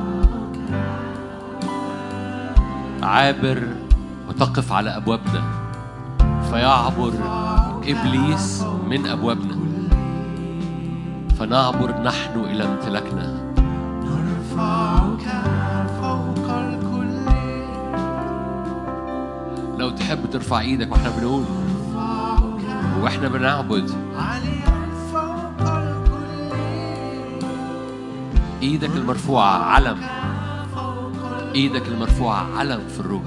عابر وتقف على أبوابنا فيعبر إبليس من أبوابنا فنعبر نحن إلى امتلاكنا نرفعك فوق الكل لو تحب ترفع ايدك واحنا بنقول نرفعك واحنا بنعبد عاليا فوق الكل ايدك المرفوعة علم فوق ايدك المرفوعة علم في الروح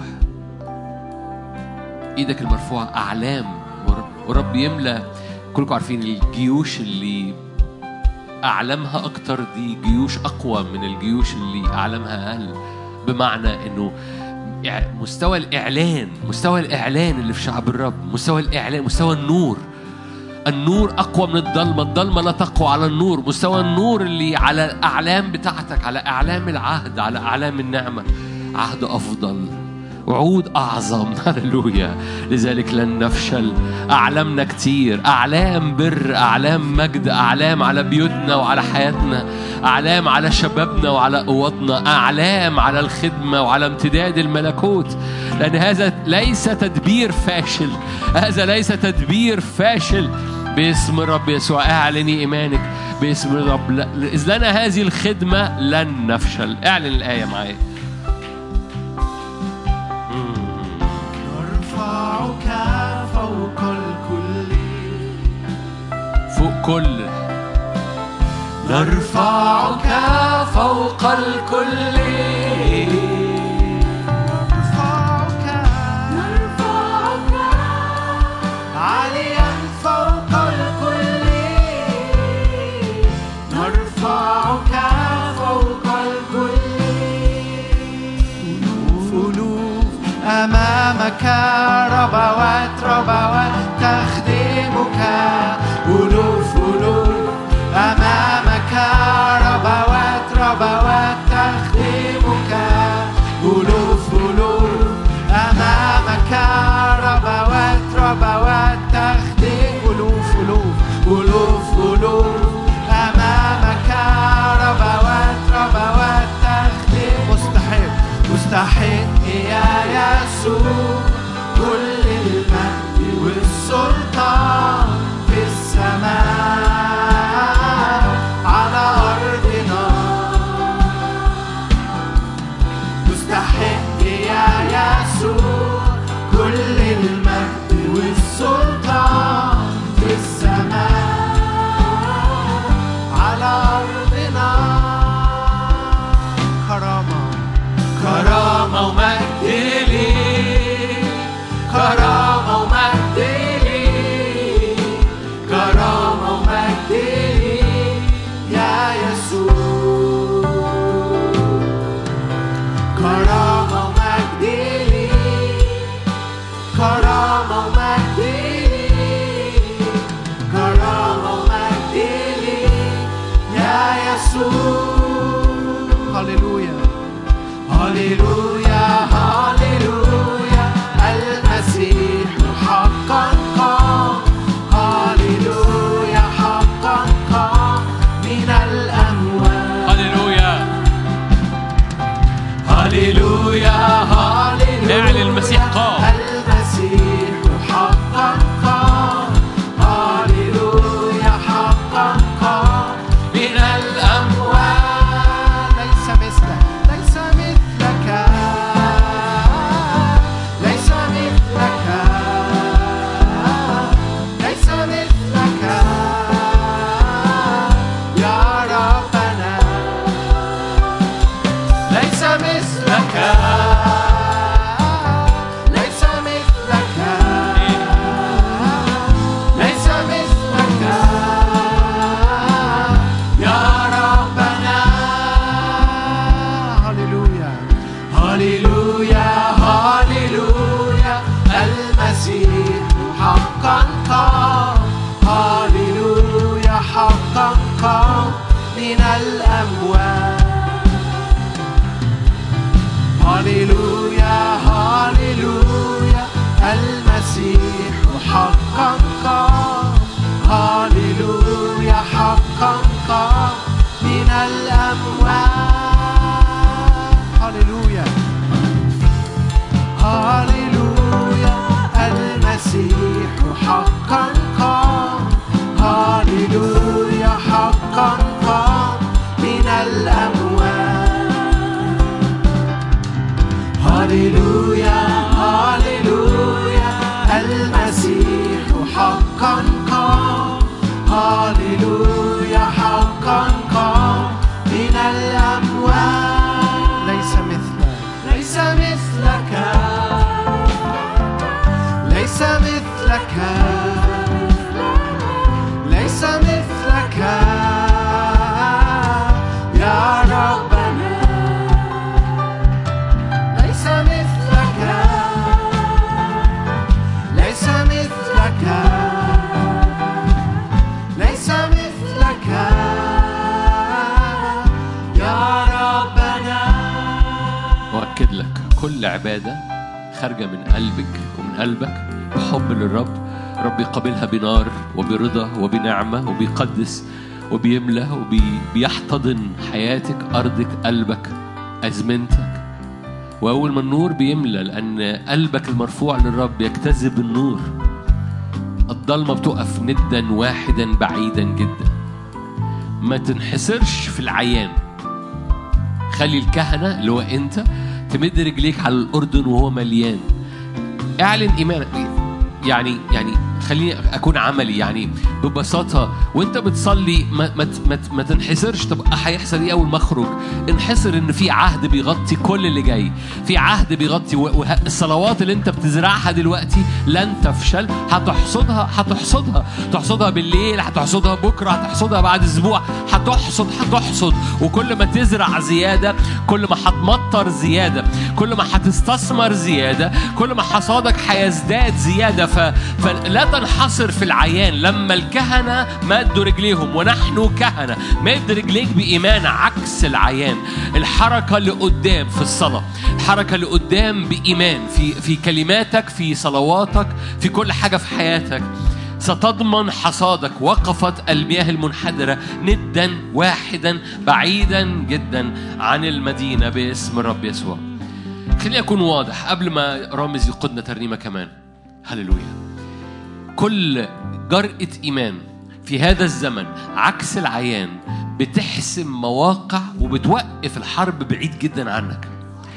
ايدك المرفوعة اعلام ور- ورب يملى كلكم عارفين الجيوش اللي اعلامها اكتر دي جيوش اقوى من الجيوش اللي اعلامها اقل بمعنى انه إع- مستوى الاعلان مستوى الاعلان اللي في شعب الرب مستوى الاعلان مستوى النور النور اقوى من الضلمه الضلمه لا تقوى على النور مستوى النور اللي على الاعلام بتاعتك على اعلام العهد على اعلام النعمه عهد افضل وعود اعظم هللويا لذلك لن نفشل اعلامنا كتير اعلام بر اعلام مجد اعلام على بيوتنا وعلى حياتنا اعلام على شبابنا وعلى قوتنا اعلام على الخدمه وعلى امتداد الملكوت لان هذا ليس تدبير فاشل هذا ليس تدبير فاشل باسم الرب يسوع اعلني ايمانك باسم الرب لا- اذ لنا هذه الخدمه لن نفشل اعلن الايه معايا نرفعك فوق الكل فوق كل نرفعك فوق الكل نرفعك عاليا فوق الكل نرفعك فوق الكل ألوف ألوف أمامك ربوات ربوات تخدمك ألوف ألوف أمامك ربوات ربوات تخدمك ألوف ألوف أمامك ربوات ربوات تخدم ألوف ألوف ألوف ألوف أمامك ربوات ربوات تخدم مستحق مستحق يا يسوع كل المجد والسلطان في السماء على أرضنا مستحق يا يسوع كل المجد والسلطان في السماء على أرضنا كرامة كرامة ومجد ليك كرامة ومجد ليك كرامة ومجد ليك يا يسوع كرامة ومجد ليك حقا قام هاليلويا حقا قام من الأموات هاليلويا هاليلويا المسيح حقا قام هاليلويا حقا قام من الأموات ليس مثلك ليس مثلك ليس مثلك ليس مثلك يا ربنا ليس مثلك ليس مثلك ليس مثلك يا ربنا أؤكد لك كل عبادة خارجة من قلبك ومن قلبك بحب للرب رب يقابلها بنار وبرضا وبنعمة وبيقدس وبيملى وبيحتضن حياتك أرضك قلبك أزمنتك وأول ما النور بيملى لأن قلبك المرفوع للرب يجتذب النور الضلمة بتقف ندا واحدا بعيدا جدا ما تنحصرش في العيان خلي الكهنة اللي هو أنت تمد رجليك على الأردن وهو مليان اعلن إيمانك يعني يعني خليني أكون عملي يعني ببساطة وأنت بتصلي ما, ما, ما, ما تنحسرش طب هيحصل إيه أول ما أخرج انحسر إن في عهد بيغطي كل اللي جاي في عهد بيغطي و- وه- الصلوات اللي أنت بتزرعها دلوقتي لن تفشل هتحصدها هتحصدها تحصدها بالليل هتحصدها بكرة هتحصدها بعد أسبوع هتحصد هتحصد وكل ما تزرع زيادة كل ما هتمطر زيادة كل ما هتستثمر زيادة كل ما حصادك هيزداد زيادة ف... فلا تنحصر في العيان لما الكهنة مدوا رجليهم ونحن كهنة مد رجليك بإيمان عكس العيان الحركة لقدام في الصلاة الحركة لقدام بإيمان في في كلماتك في صلواتك في كل حاجة في حياتك ستضمن حصادك وقفت المياه المنحدرة ندا واحدا بعيدا جدا عن المدينة باسم الرب يسوع خليني أكون واضح قبل ما رامز يقودنا ترنيمة كمان هللويا كل جرأة إيمان في هذا الزمن عكس العيان بتحسم مواقع وبتوقف الحرب بعيد جدا عنك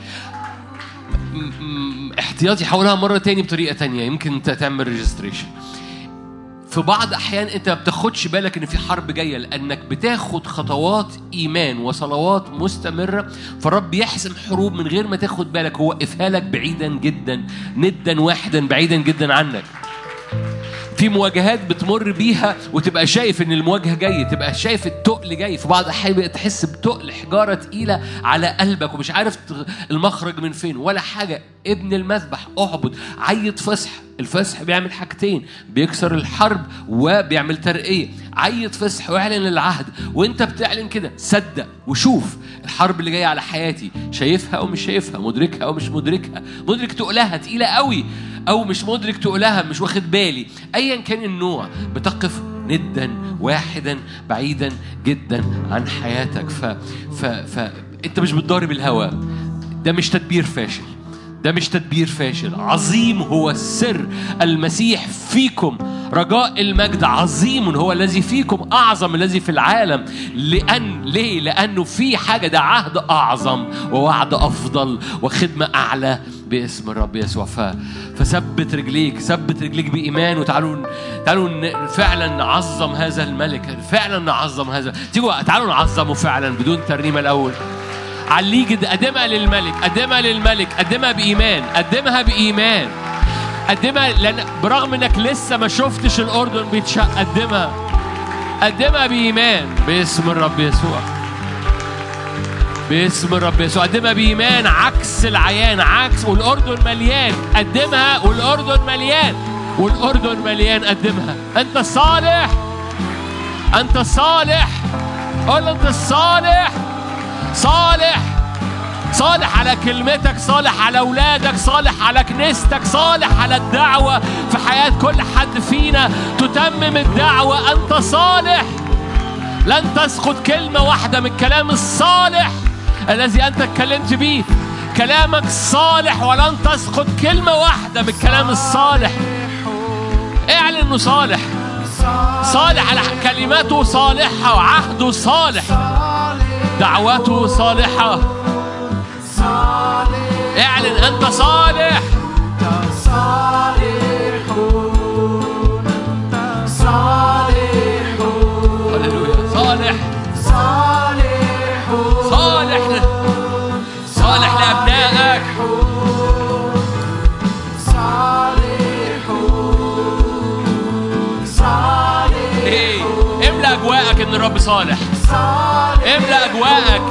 م- م- احتياطي حولها مرة تاني بطريقة تانية يمكن انت تعمل ريجستريشن في بعض احيان انت ما بتاخدش بالك ان في حرب جايه لانك بتاخد خطوات ايمان وصلوات مستمره فالرب يحسم حروب من غير ما تاخد بالك هو وقفها لك بعيدا جدا ندا واحدا بعيدا جدا عنك في مواجهات بتمر بيها وتبقى شايف ان المواجهه جايه تبقى شايف التقل جاي في بعض الاحيان بقى تحس بتقل حجاره تقيله على قلبك ومش عارف تغ- المخرج من فين ولا حاجه ابن المذبح اعبد عيط فصح الفصح بيعمل حاجتين بيكسر الحرب وبيعمل ترقيه عيط فصح واعلن العهد وانت بتعلن كده صدق وشوف الحرب اللي جايه على حياتي شايفها او مش شايفها مدركها او مش مدركها مدرك تقلها تقيله قوي او مش مدرك تقولها مش واخد بالي ايا كان النوع بتقف ندا واحدا بعيدا جدا عن حياتك ف ف ف انت مش بتضارب الهوى ده مش تدبير فاشل ده مش تدبير فاشل عظيم هو السر المسيح فيكم رجاء المجد عظيم هو الذي فيكم أعظم الذي في العالم لأن ليه؟ لأنه في حاجة ده عهد أعظم ووعد أفضل وخدمة أعلى باسم الرب يسوع ف... فثبت رجليك ثبت رجليك بإيمان وتعالوا تعالوا ن- فعلا نعظم هذا الملك فعلا نعظم هذا تيجوا تعالوا نعظمه فعلا بدون ترنيمة الأول عليه جد قدمها للملك قدمها للملك قدمها بإيمان قدمها بإيمان قدمها لأن برغم إنك لسه ما شفتش الأردن بيتشق قدمها قدمها بإيمان باسم الرب يسوع باسم الرب يسوع قدمها بإيمان عكس العيان عكس والأردن مليان قدمها والأردن مليان والأردن مليان قدمها أنت صالح أنت صالح قول أنت صالح صالح صالح على كلمتك صالح على أولادك صالح على كنيستك صالح على الدعوة في حياة كل حد فينا تتمم الدعوة أنت صالح لن تسقط كلمة واحدة من الكلام الصالح الذي أنت اتكلمت به كلامك صالح ولن تسقط كلمة واحدة من الكلام الصالح اعلن انه صالح صالح على كلماته صالحة وعهده صالح دعوته صالحة اعلن أنت صالح هللويا صالح صالح صالح لأبنائك إيه املأ أجواءك إن الرب صالح املأ أجواءك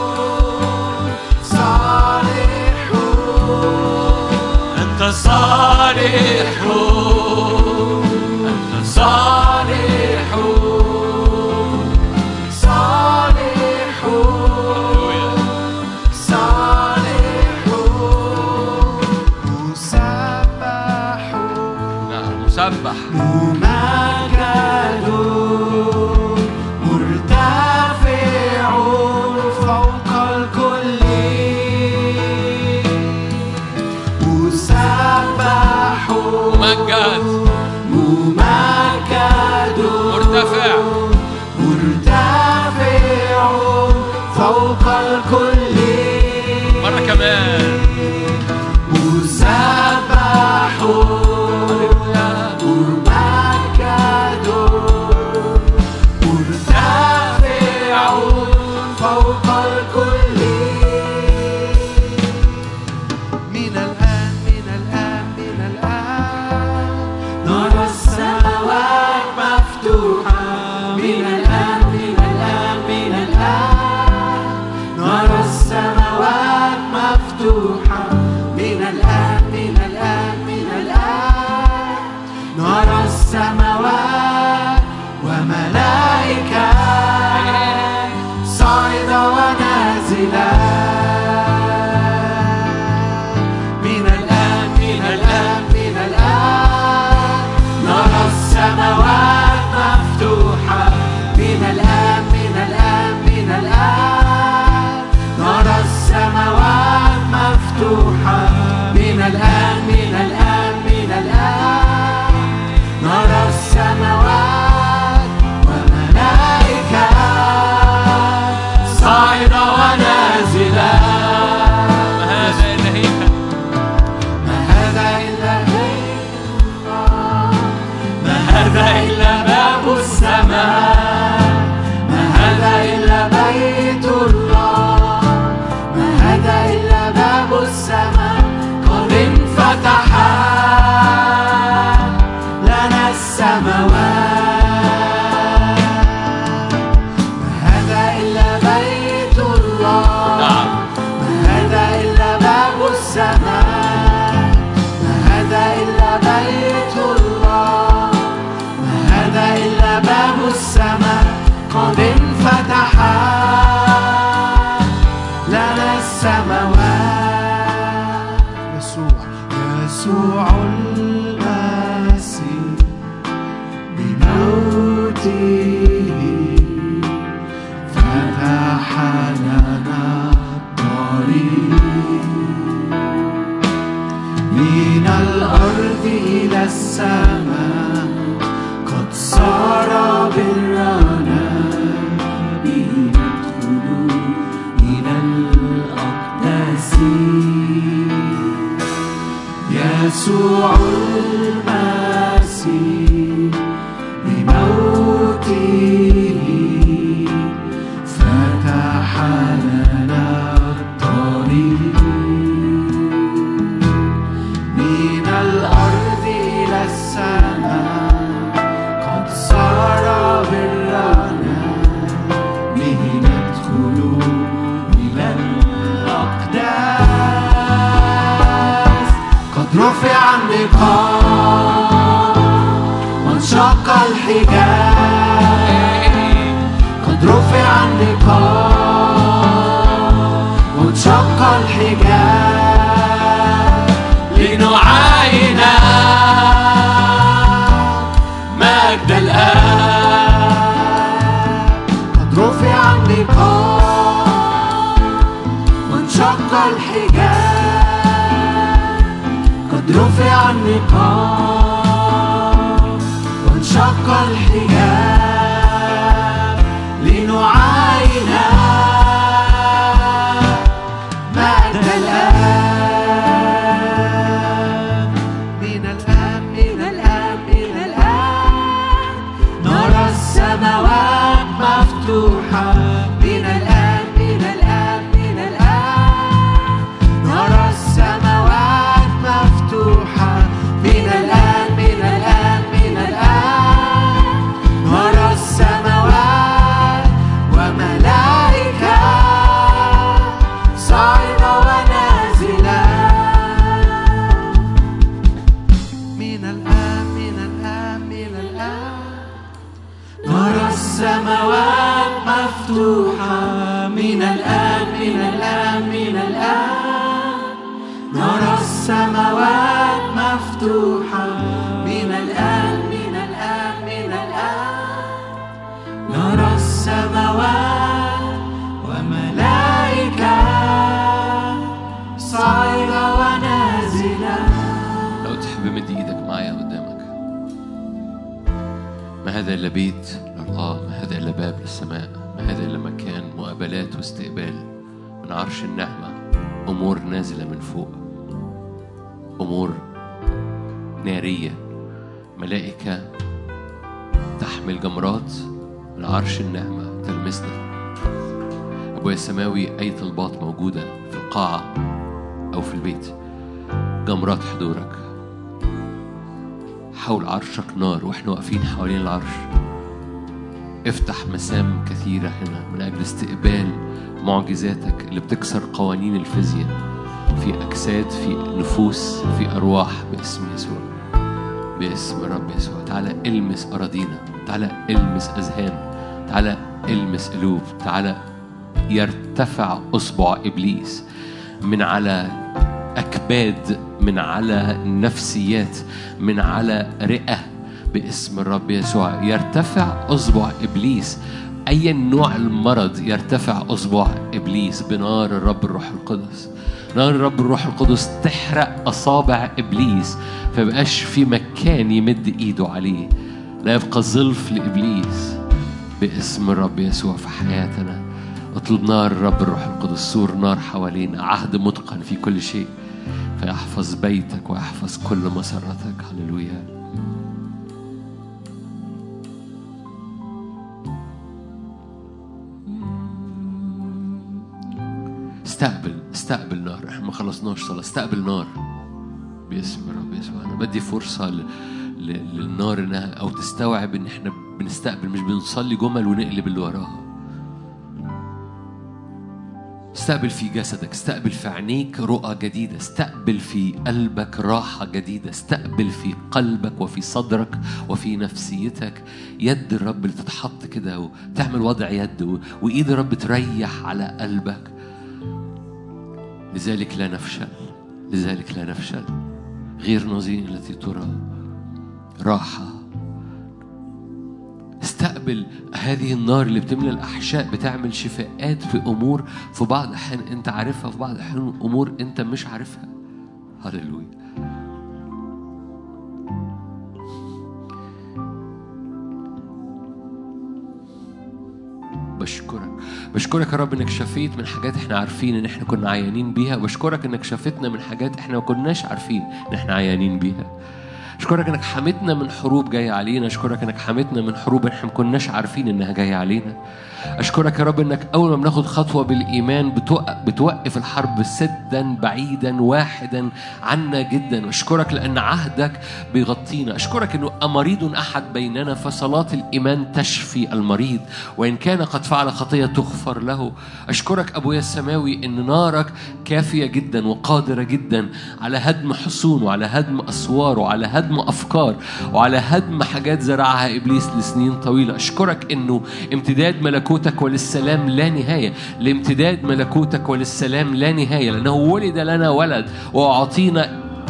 أنت صالح أنت صالح هللويا نعم مسبح ممجد مرتفع فوق الكل مسبح مجد ممجد مرتفع مرتفع فوق الكل مرة كمان مسبح ممجد مرتفع فوق الكل من الآن من الآن من الآن نرى السماوات مفتوحة من الآن من الآن من الآن نرى السماوات مفتوحة من الآن من الآن من الآن نرى السماوات وملائكة صاعدة ونازلة من الآن من الآن من الآن نرى السماوات مفتوحة من الآن من الآن من الآن نرى السماوات مفتوحة من الآن من الآن من الآن نرى السماوات وملائكة صاعدة ونازلة ما هذا إلا هيك ما هذا إلا بيت الله ما هذا إلا باب السماء ما هذا إلا بيت الله ما هذا إلا باب السماء قد انفتح لنا السماوات ما هذا إلا بيت الله نعم. ما هذا إلا باب السماء ما هذا إلا بيت الله ما هذا إلا باب السماء قد انفتح لنا السماوات يسوع يسوع المسيح بموته فتح لنا الطريق من الأرض إلى السماء قد صار برنا به ندخل إلى الأقداس يسوع المسيح بموته فتح لنا الطريق من الأرض إلى السماء قد صار برنا به ندخل إلى الأقداس قد رفع النقاب وانشق الحجاب قد رفع النقاب وانشق الحجاب لنعاين مجد الآب قد رفع النقاب وانشق الحجاب قد رفع النقاب انشق الحجاب لنعاين مجد الآب من الآب من الآب من الآب نرى السماوات مفتوحة من الآن من الآن من الآن نرى السماوات مفتوحة من الآن من الآن من الآن نرى السماوات وملائكة صاعدة ونازلة من الآن من الآن من الآن نرى السماوات مفتوحة من الآن من الآن من الآن نرى السماوات مفتوحة من الآن من الآن من الآن نرى السماوات وملائكة صاعدة ونازلة لو تحب مد ايدك معايا قدامك ما هذا الا بيت لله ما هذا الا باب للسماء ما هذا الا مكان مقابلات واستقبال من عرش النعمه امور نازله من فوق امور ناريه ملائكه تحمل جمرات من عرش النعمه تلمسنا ابويا السماوي اي طلبات موجوده في القاعه او في البيت جمرات حضورك حول عرشك نار واحنا واقفين حوالين العرش افتح مسام كثيرة هنا من أجل استقبال معجزاتك اللي بتكسر قوانين الفيزياء في أجساد في نفوس في أرواح باسم يسوع باسم رب يسوع تعالى المس أراضينا تعالى المس أذهان تعالى المس قلوب تعالى يرتفع أصبع إبليس من على أكباد من على نفسيات من على رئة باسم الرب يسوع يرتفع أصبع إبليس أي نوع المرض يرتفع أصبع إبليس بنار الرب الروح القدس نار الرب الروح القدس تحرق أصابع إبليس فيبقاش في مكان يمد إيده عليه لا يبقى ظلف لإبليس باسم الرب يسوع في حياتنا اطلب نار الرب الروح القدس سور نار حوالينا عهد متقن في كل شيء فيحفظ بيتك ويحفظ كل مسرتك هللويا استقبل استقبل نار احنا ما خلصناش صلاة استقبل نار باسم الرب يسوع انا بدي فرصة ل... ل... للنار انها او تستوعب ان احنا بنستقبل مش بنصلي جمل ونقلب اللي وراها استقبل في جسدك استقبل في عينيك رؤى جديدة استقبل في قلبك راحة جديدة استقبل في قلبك وفي صدرك وفي نفسيتك يد الرب اللي تتحط كده وتعمل وضع يد و- وإيد الرب تريح على قلبك لذلك لا نفشل لذلك لا نفشل غير نظير التي ترى راحة استقبل هذه النار اللي بتملى الأحشاء بتعمل شفاءات في أمور في بعض الأحيان أنت عارفها في بعض الأحيان أمور أنت مش عارفها هللويا بشكرك بشكرك يا رب انك شفيت من حاجات احنا عارفين ان احنا كنا عيانين بيها وبشكرك انك شفتنا من حاجات احنا ما كناش عارفين ان احنا عيانين بيها اشكرك انك حميتنا من حروب جايه علينا اشكرك انك حميتنا من حروب احنا ما كناش عارفين انها جايه علينا اشكرك يا رب انك اول ما بناخد خطوه بالايمان بتوقف, بتوقف الحرب سدا بعيدا واحدا عنا جدا اشكرك لان عهدك بيغطينا اشكرك انه امريض احد بيننا فصلاه الايمان تشفي المريض وان كان قد فعل خطيه تغفر له اشكرك ابويا السماوي ان نارك كافيه جدا وقادره جدا على هدم حصون وعلى هدم اسوار وعلى هدم افكار وعلى هدم حاجات زرعها ابليس لسنين طويله اشكرك انه امتداد ملكوتك وللسلام لا نهايه لامتداد ملكوتك وللسلام لا نهايه لانه ولد لنا ولد واعطينا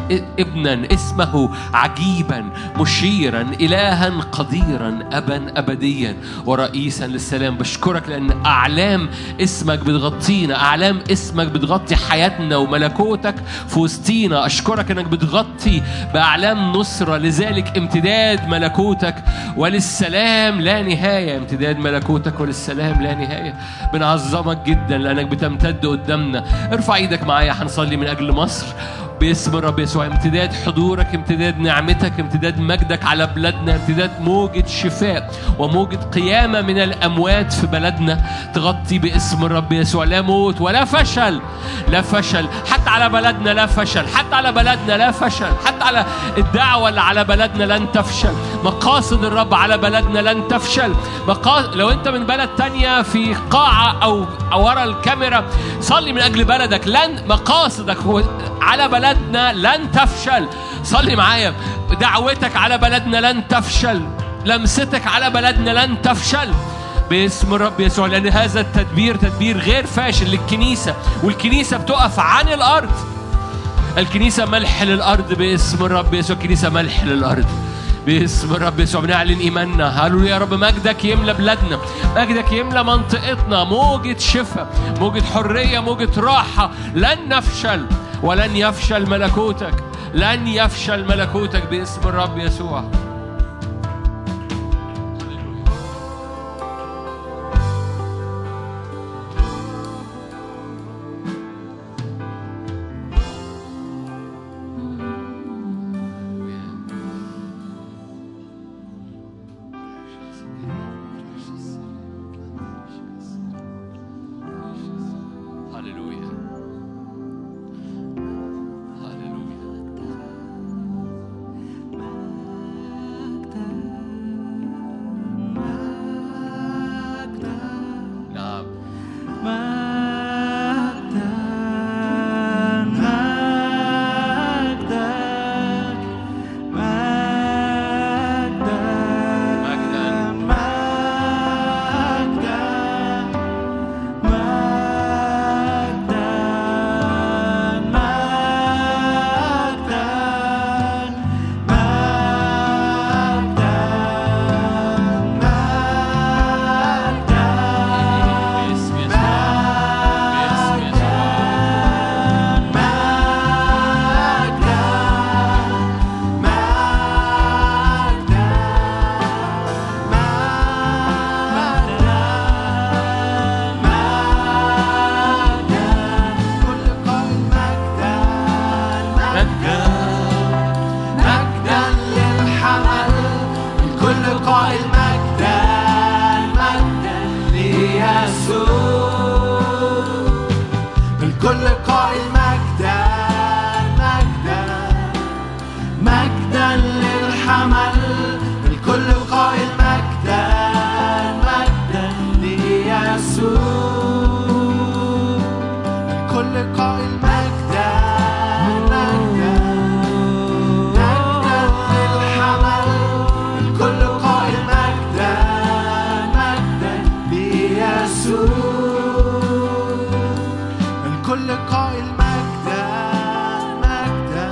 ابنا اسمه عجيبا مشيرا إلها قديرا أبا أبديا ورئيسا للسلام بشكرك لأن أعلام اسمك بتغطينا أعلام اسمك بتغطي حياتنا وملكوتك في وسطينا أشكرك أنك بتغطي بأعلام نصرة لذلك امتداد ملكوتك وللسلام لا نهاية امتداد ملكوتك وللسلام لا نهاية بنعظمك جدا لأنك بتمتد قدامنا ارفع ايدك معايا هنصلي من أجل مصر باسم الرب يسوع امتداد حضورك امتداد نعمتك امتداد مجدك على بلادنا امتداد موجة شفاء وموجة قيامة من الأموات في بلدنا تغطي باسم الرب يسوع لا موت ولا فشل لا فشل حتى على بلدنا لا فشل حتى على بلدنا لا فشل حتى على الدعوة اللي على بلدنا لن تفشل مقاصد الرب على بلدنا لن تفشل مقاصد لو انت من بلد تانية في قاعة أو أو ورا الكاميرا صلي من أجل بلدك لن مقاصدك هو على بلدنا لن تفشل صلي معايا دعوتك على بلدنا لن تفشل لمستك على بلدنا لن تفشل باسم الرب يسوع لأن هذا التدبير تدبير غير فاشل للكنيسة والكنيسة بتقف عن الأرض الكنيسة ملح للأرض باسم الرب يسوع الكنيسة ملح للأرض باسم الرب يسوع بنعلن ايماننا هللويا يا رب مجدك يملى بلادنا مجدك يملى منطقتنا موجة شفاء موجة حرية موجة راحة لن نفشل ولن يفشل ملكوتك لن يفشل ملكوتك باسم الرب يسوع هللويا هللويا نعم مجدا باسم يسوع باسم يسوع مجدا للحمل الكل قائل مجدا مجدا ليسوع الكل قائل مجدا مجدا مجدا للحمل الكل قائل مجدا مجدا ليسوع الكل قائل مجدا مجدا مجدا للحمل الكل قائل مجدا مجدا ليسوع الكل قائل مجدا مجدا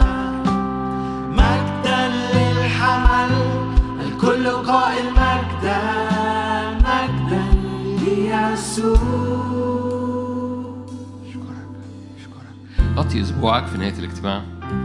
مجدا للحمل الكل قائل مجدا مجدا ليسوع اشكرك اشكرك غطي اسبوعك في نهايه الاجتماع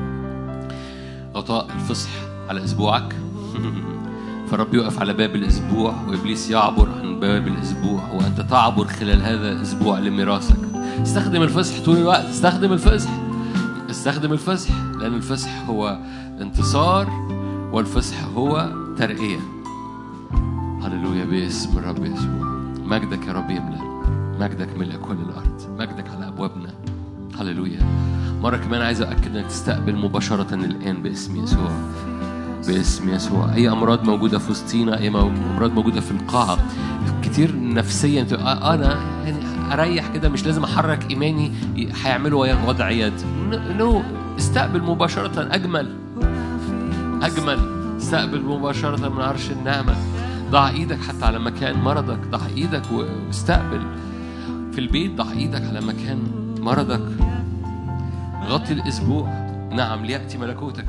غطاء الفصح على اسبوعك فالرب يقف على باب الاسبوع وابليس يعبر عن باب الاسبوع وانت تعبر خلال هذا الاسبوع لميراثك استخدم الفصح طول الوقت استخدم الفصح استخدم الفصح لان الفصح هو انتصار والفصح هو ترقيه هللويا باسم الرب يسوع مجدك يا رب يملى مجدك ملء كل الارض مجدك على ابوابنا هللويا مرة كمان عايز أؤكد إنك تستقبل مباشرة الآن باسم يسوع باسم يسوع أي أمراض موجودة في وسطينا أي مو- أمراض موجودة في القاعة كتير نفسيا تبقى آه، أنا يعني أريح كده مش لازم أحرك إيماني ي- هيعملوا ويا وضع يد ن- نو استقبل مباشرة أجمل أجمل استقبل مباشرة من عرش النعمة ضع إيدك حتى على مكان مرضك ضع إيدك و- واستقبل في البيت ضع إيدك على مكان مرضك غطي الأسبوع نعم ليأتي ملكوتك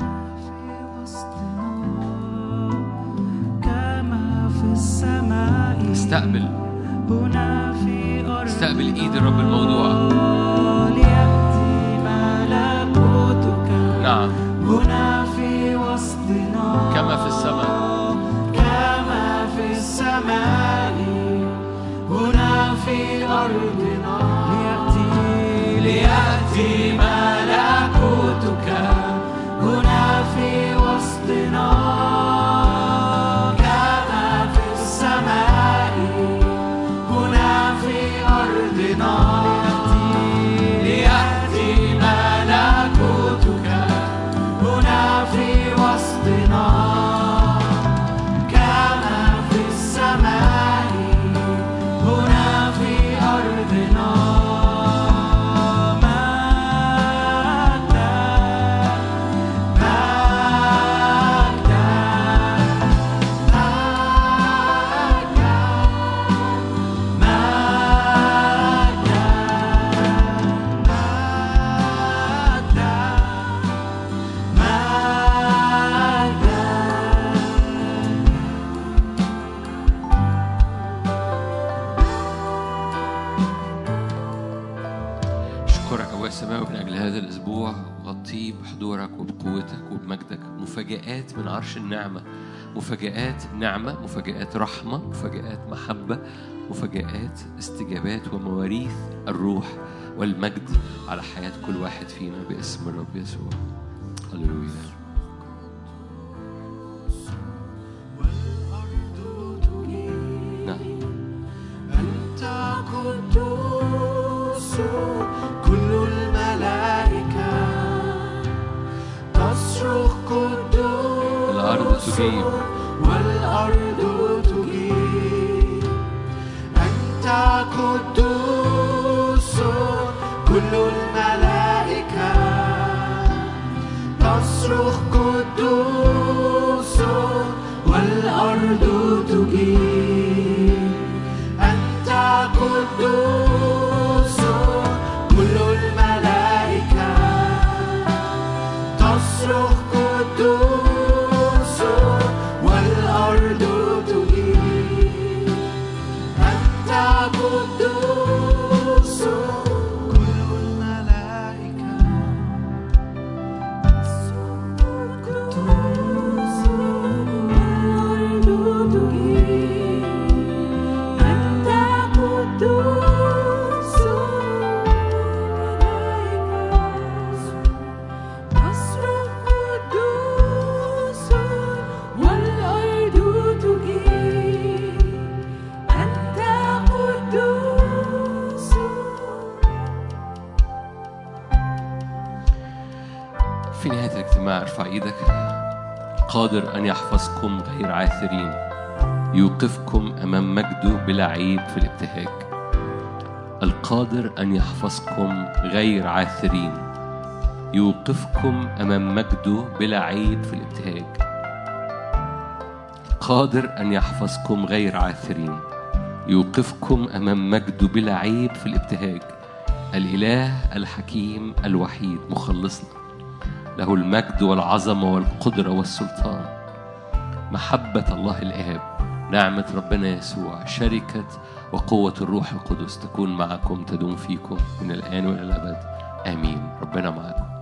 كما في السماء استقبل هنا في أرض استقبل ايد الرب الموضوع ليأتي ملكوتك نعم هنا في وسطنا كما في السماء كما في السماء هنا في أرضنا ليأتي ليأتي ملكوتك هنا في وسطنا كما في السماء هنا في أرضنا ليأتي ملكوتك هنا في وسطنا كما في السماء هنا في أرضنا اشكرك أبويا السماوي من أجل هذا الأسبوع وغطيه بحضورك وبقوتك وبمجدك مفاجآت من عرش النعمة مفاجآت نعمة مفاجآت رحمة مفاجآت محبة مفاجآت استجابات ومواريث الروح والمجد على حياة كل واحد فينا باسم الرب يسوع هللويا نعم أنت قدوس كل الملائكة تصرخ قدوس الأرض تجيب. والأرض تجيب أنت قدوس كل الملائكة تصرخ قدوس والأرض تجيب أنت قدوس كل الملائكة تصرخ قدوس والأرض تجيب أنت قدوس كل الملائكة قدوس والأرض تجيب أنت قدوس تصرخ قدوس والأرض تجيب أنت قدوس في نهاية الاجتماع ارفع ايدك قادر أن يحفظكم غير عاثرين يوقفكم أمام مجده بلا عيب في الابتهاج القادر أن يحفظكم غير عاثرين يوقفكم أمام مجده بلا عيب في الابتهاج قادر أن يحفظكم غير عاثرين يوقفكم أمام مجده بلا عيب في الابتهاج الإله الحكيم الوحيد مخلصنا له المجد والعظمة والقدرة والسلطان محبة الله الآب نعمة ربنا يسوع شركة وقوة الروح القدس تكون معكم تدوم فيكم من الآن وإلى الأبد آمين ربنا معكم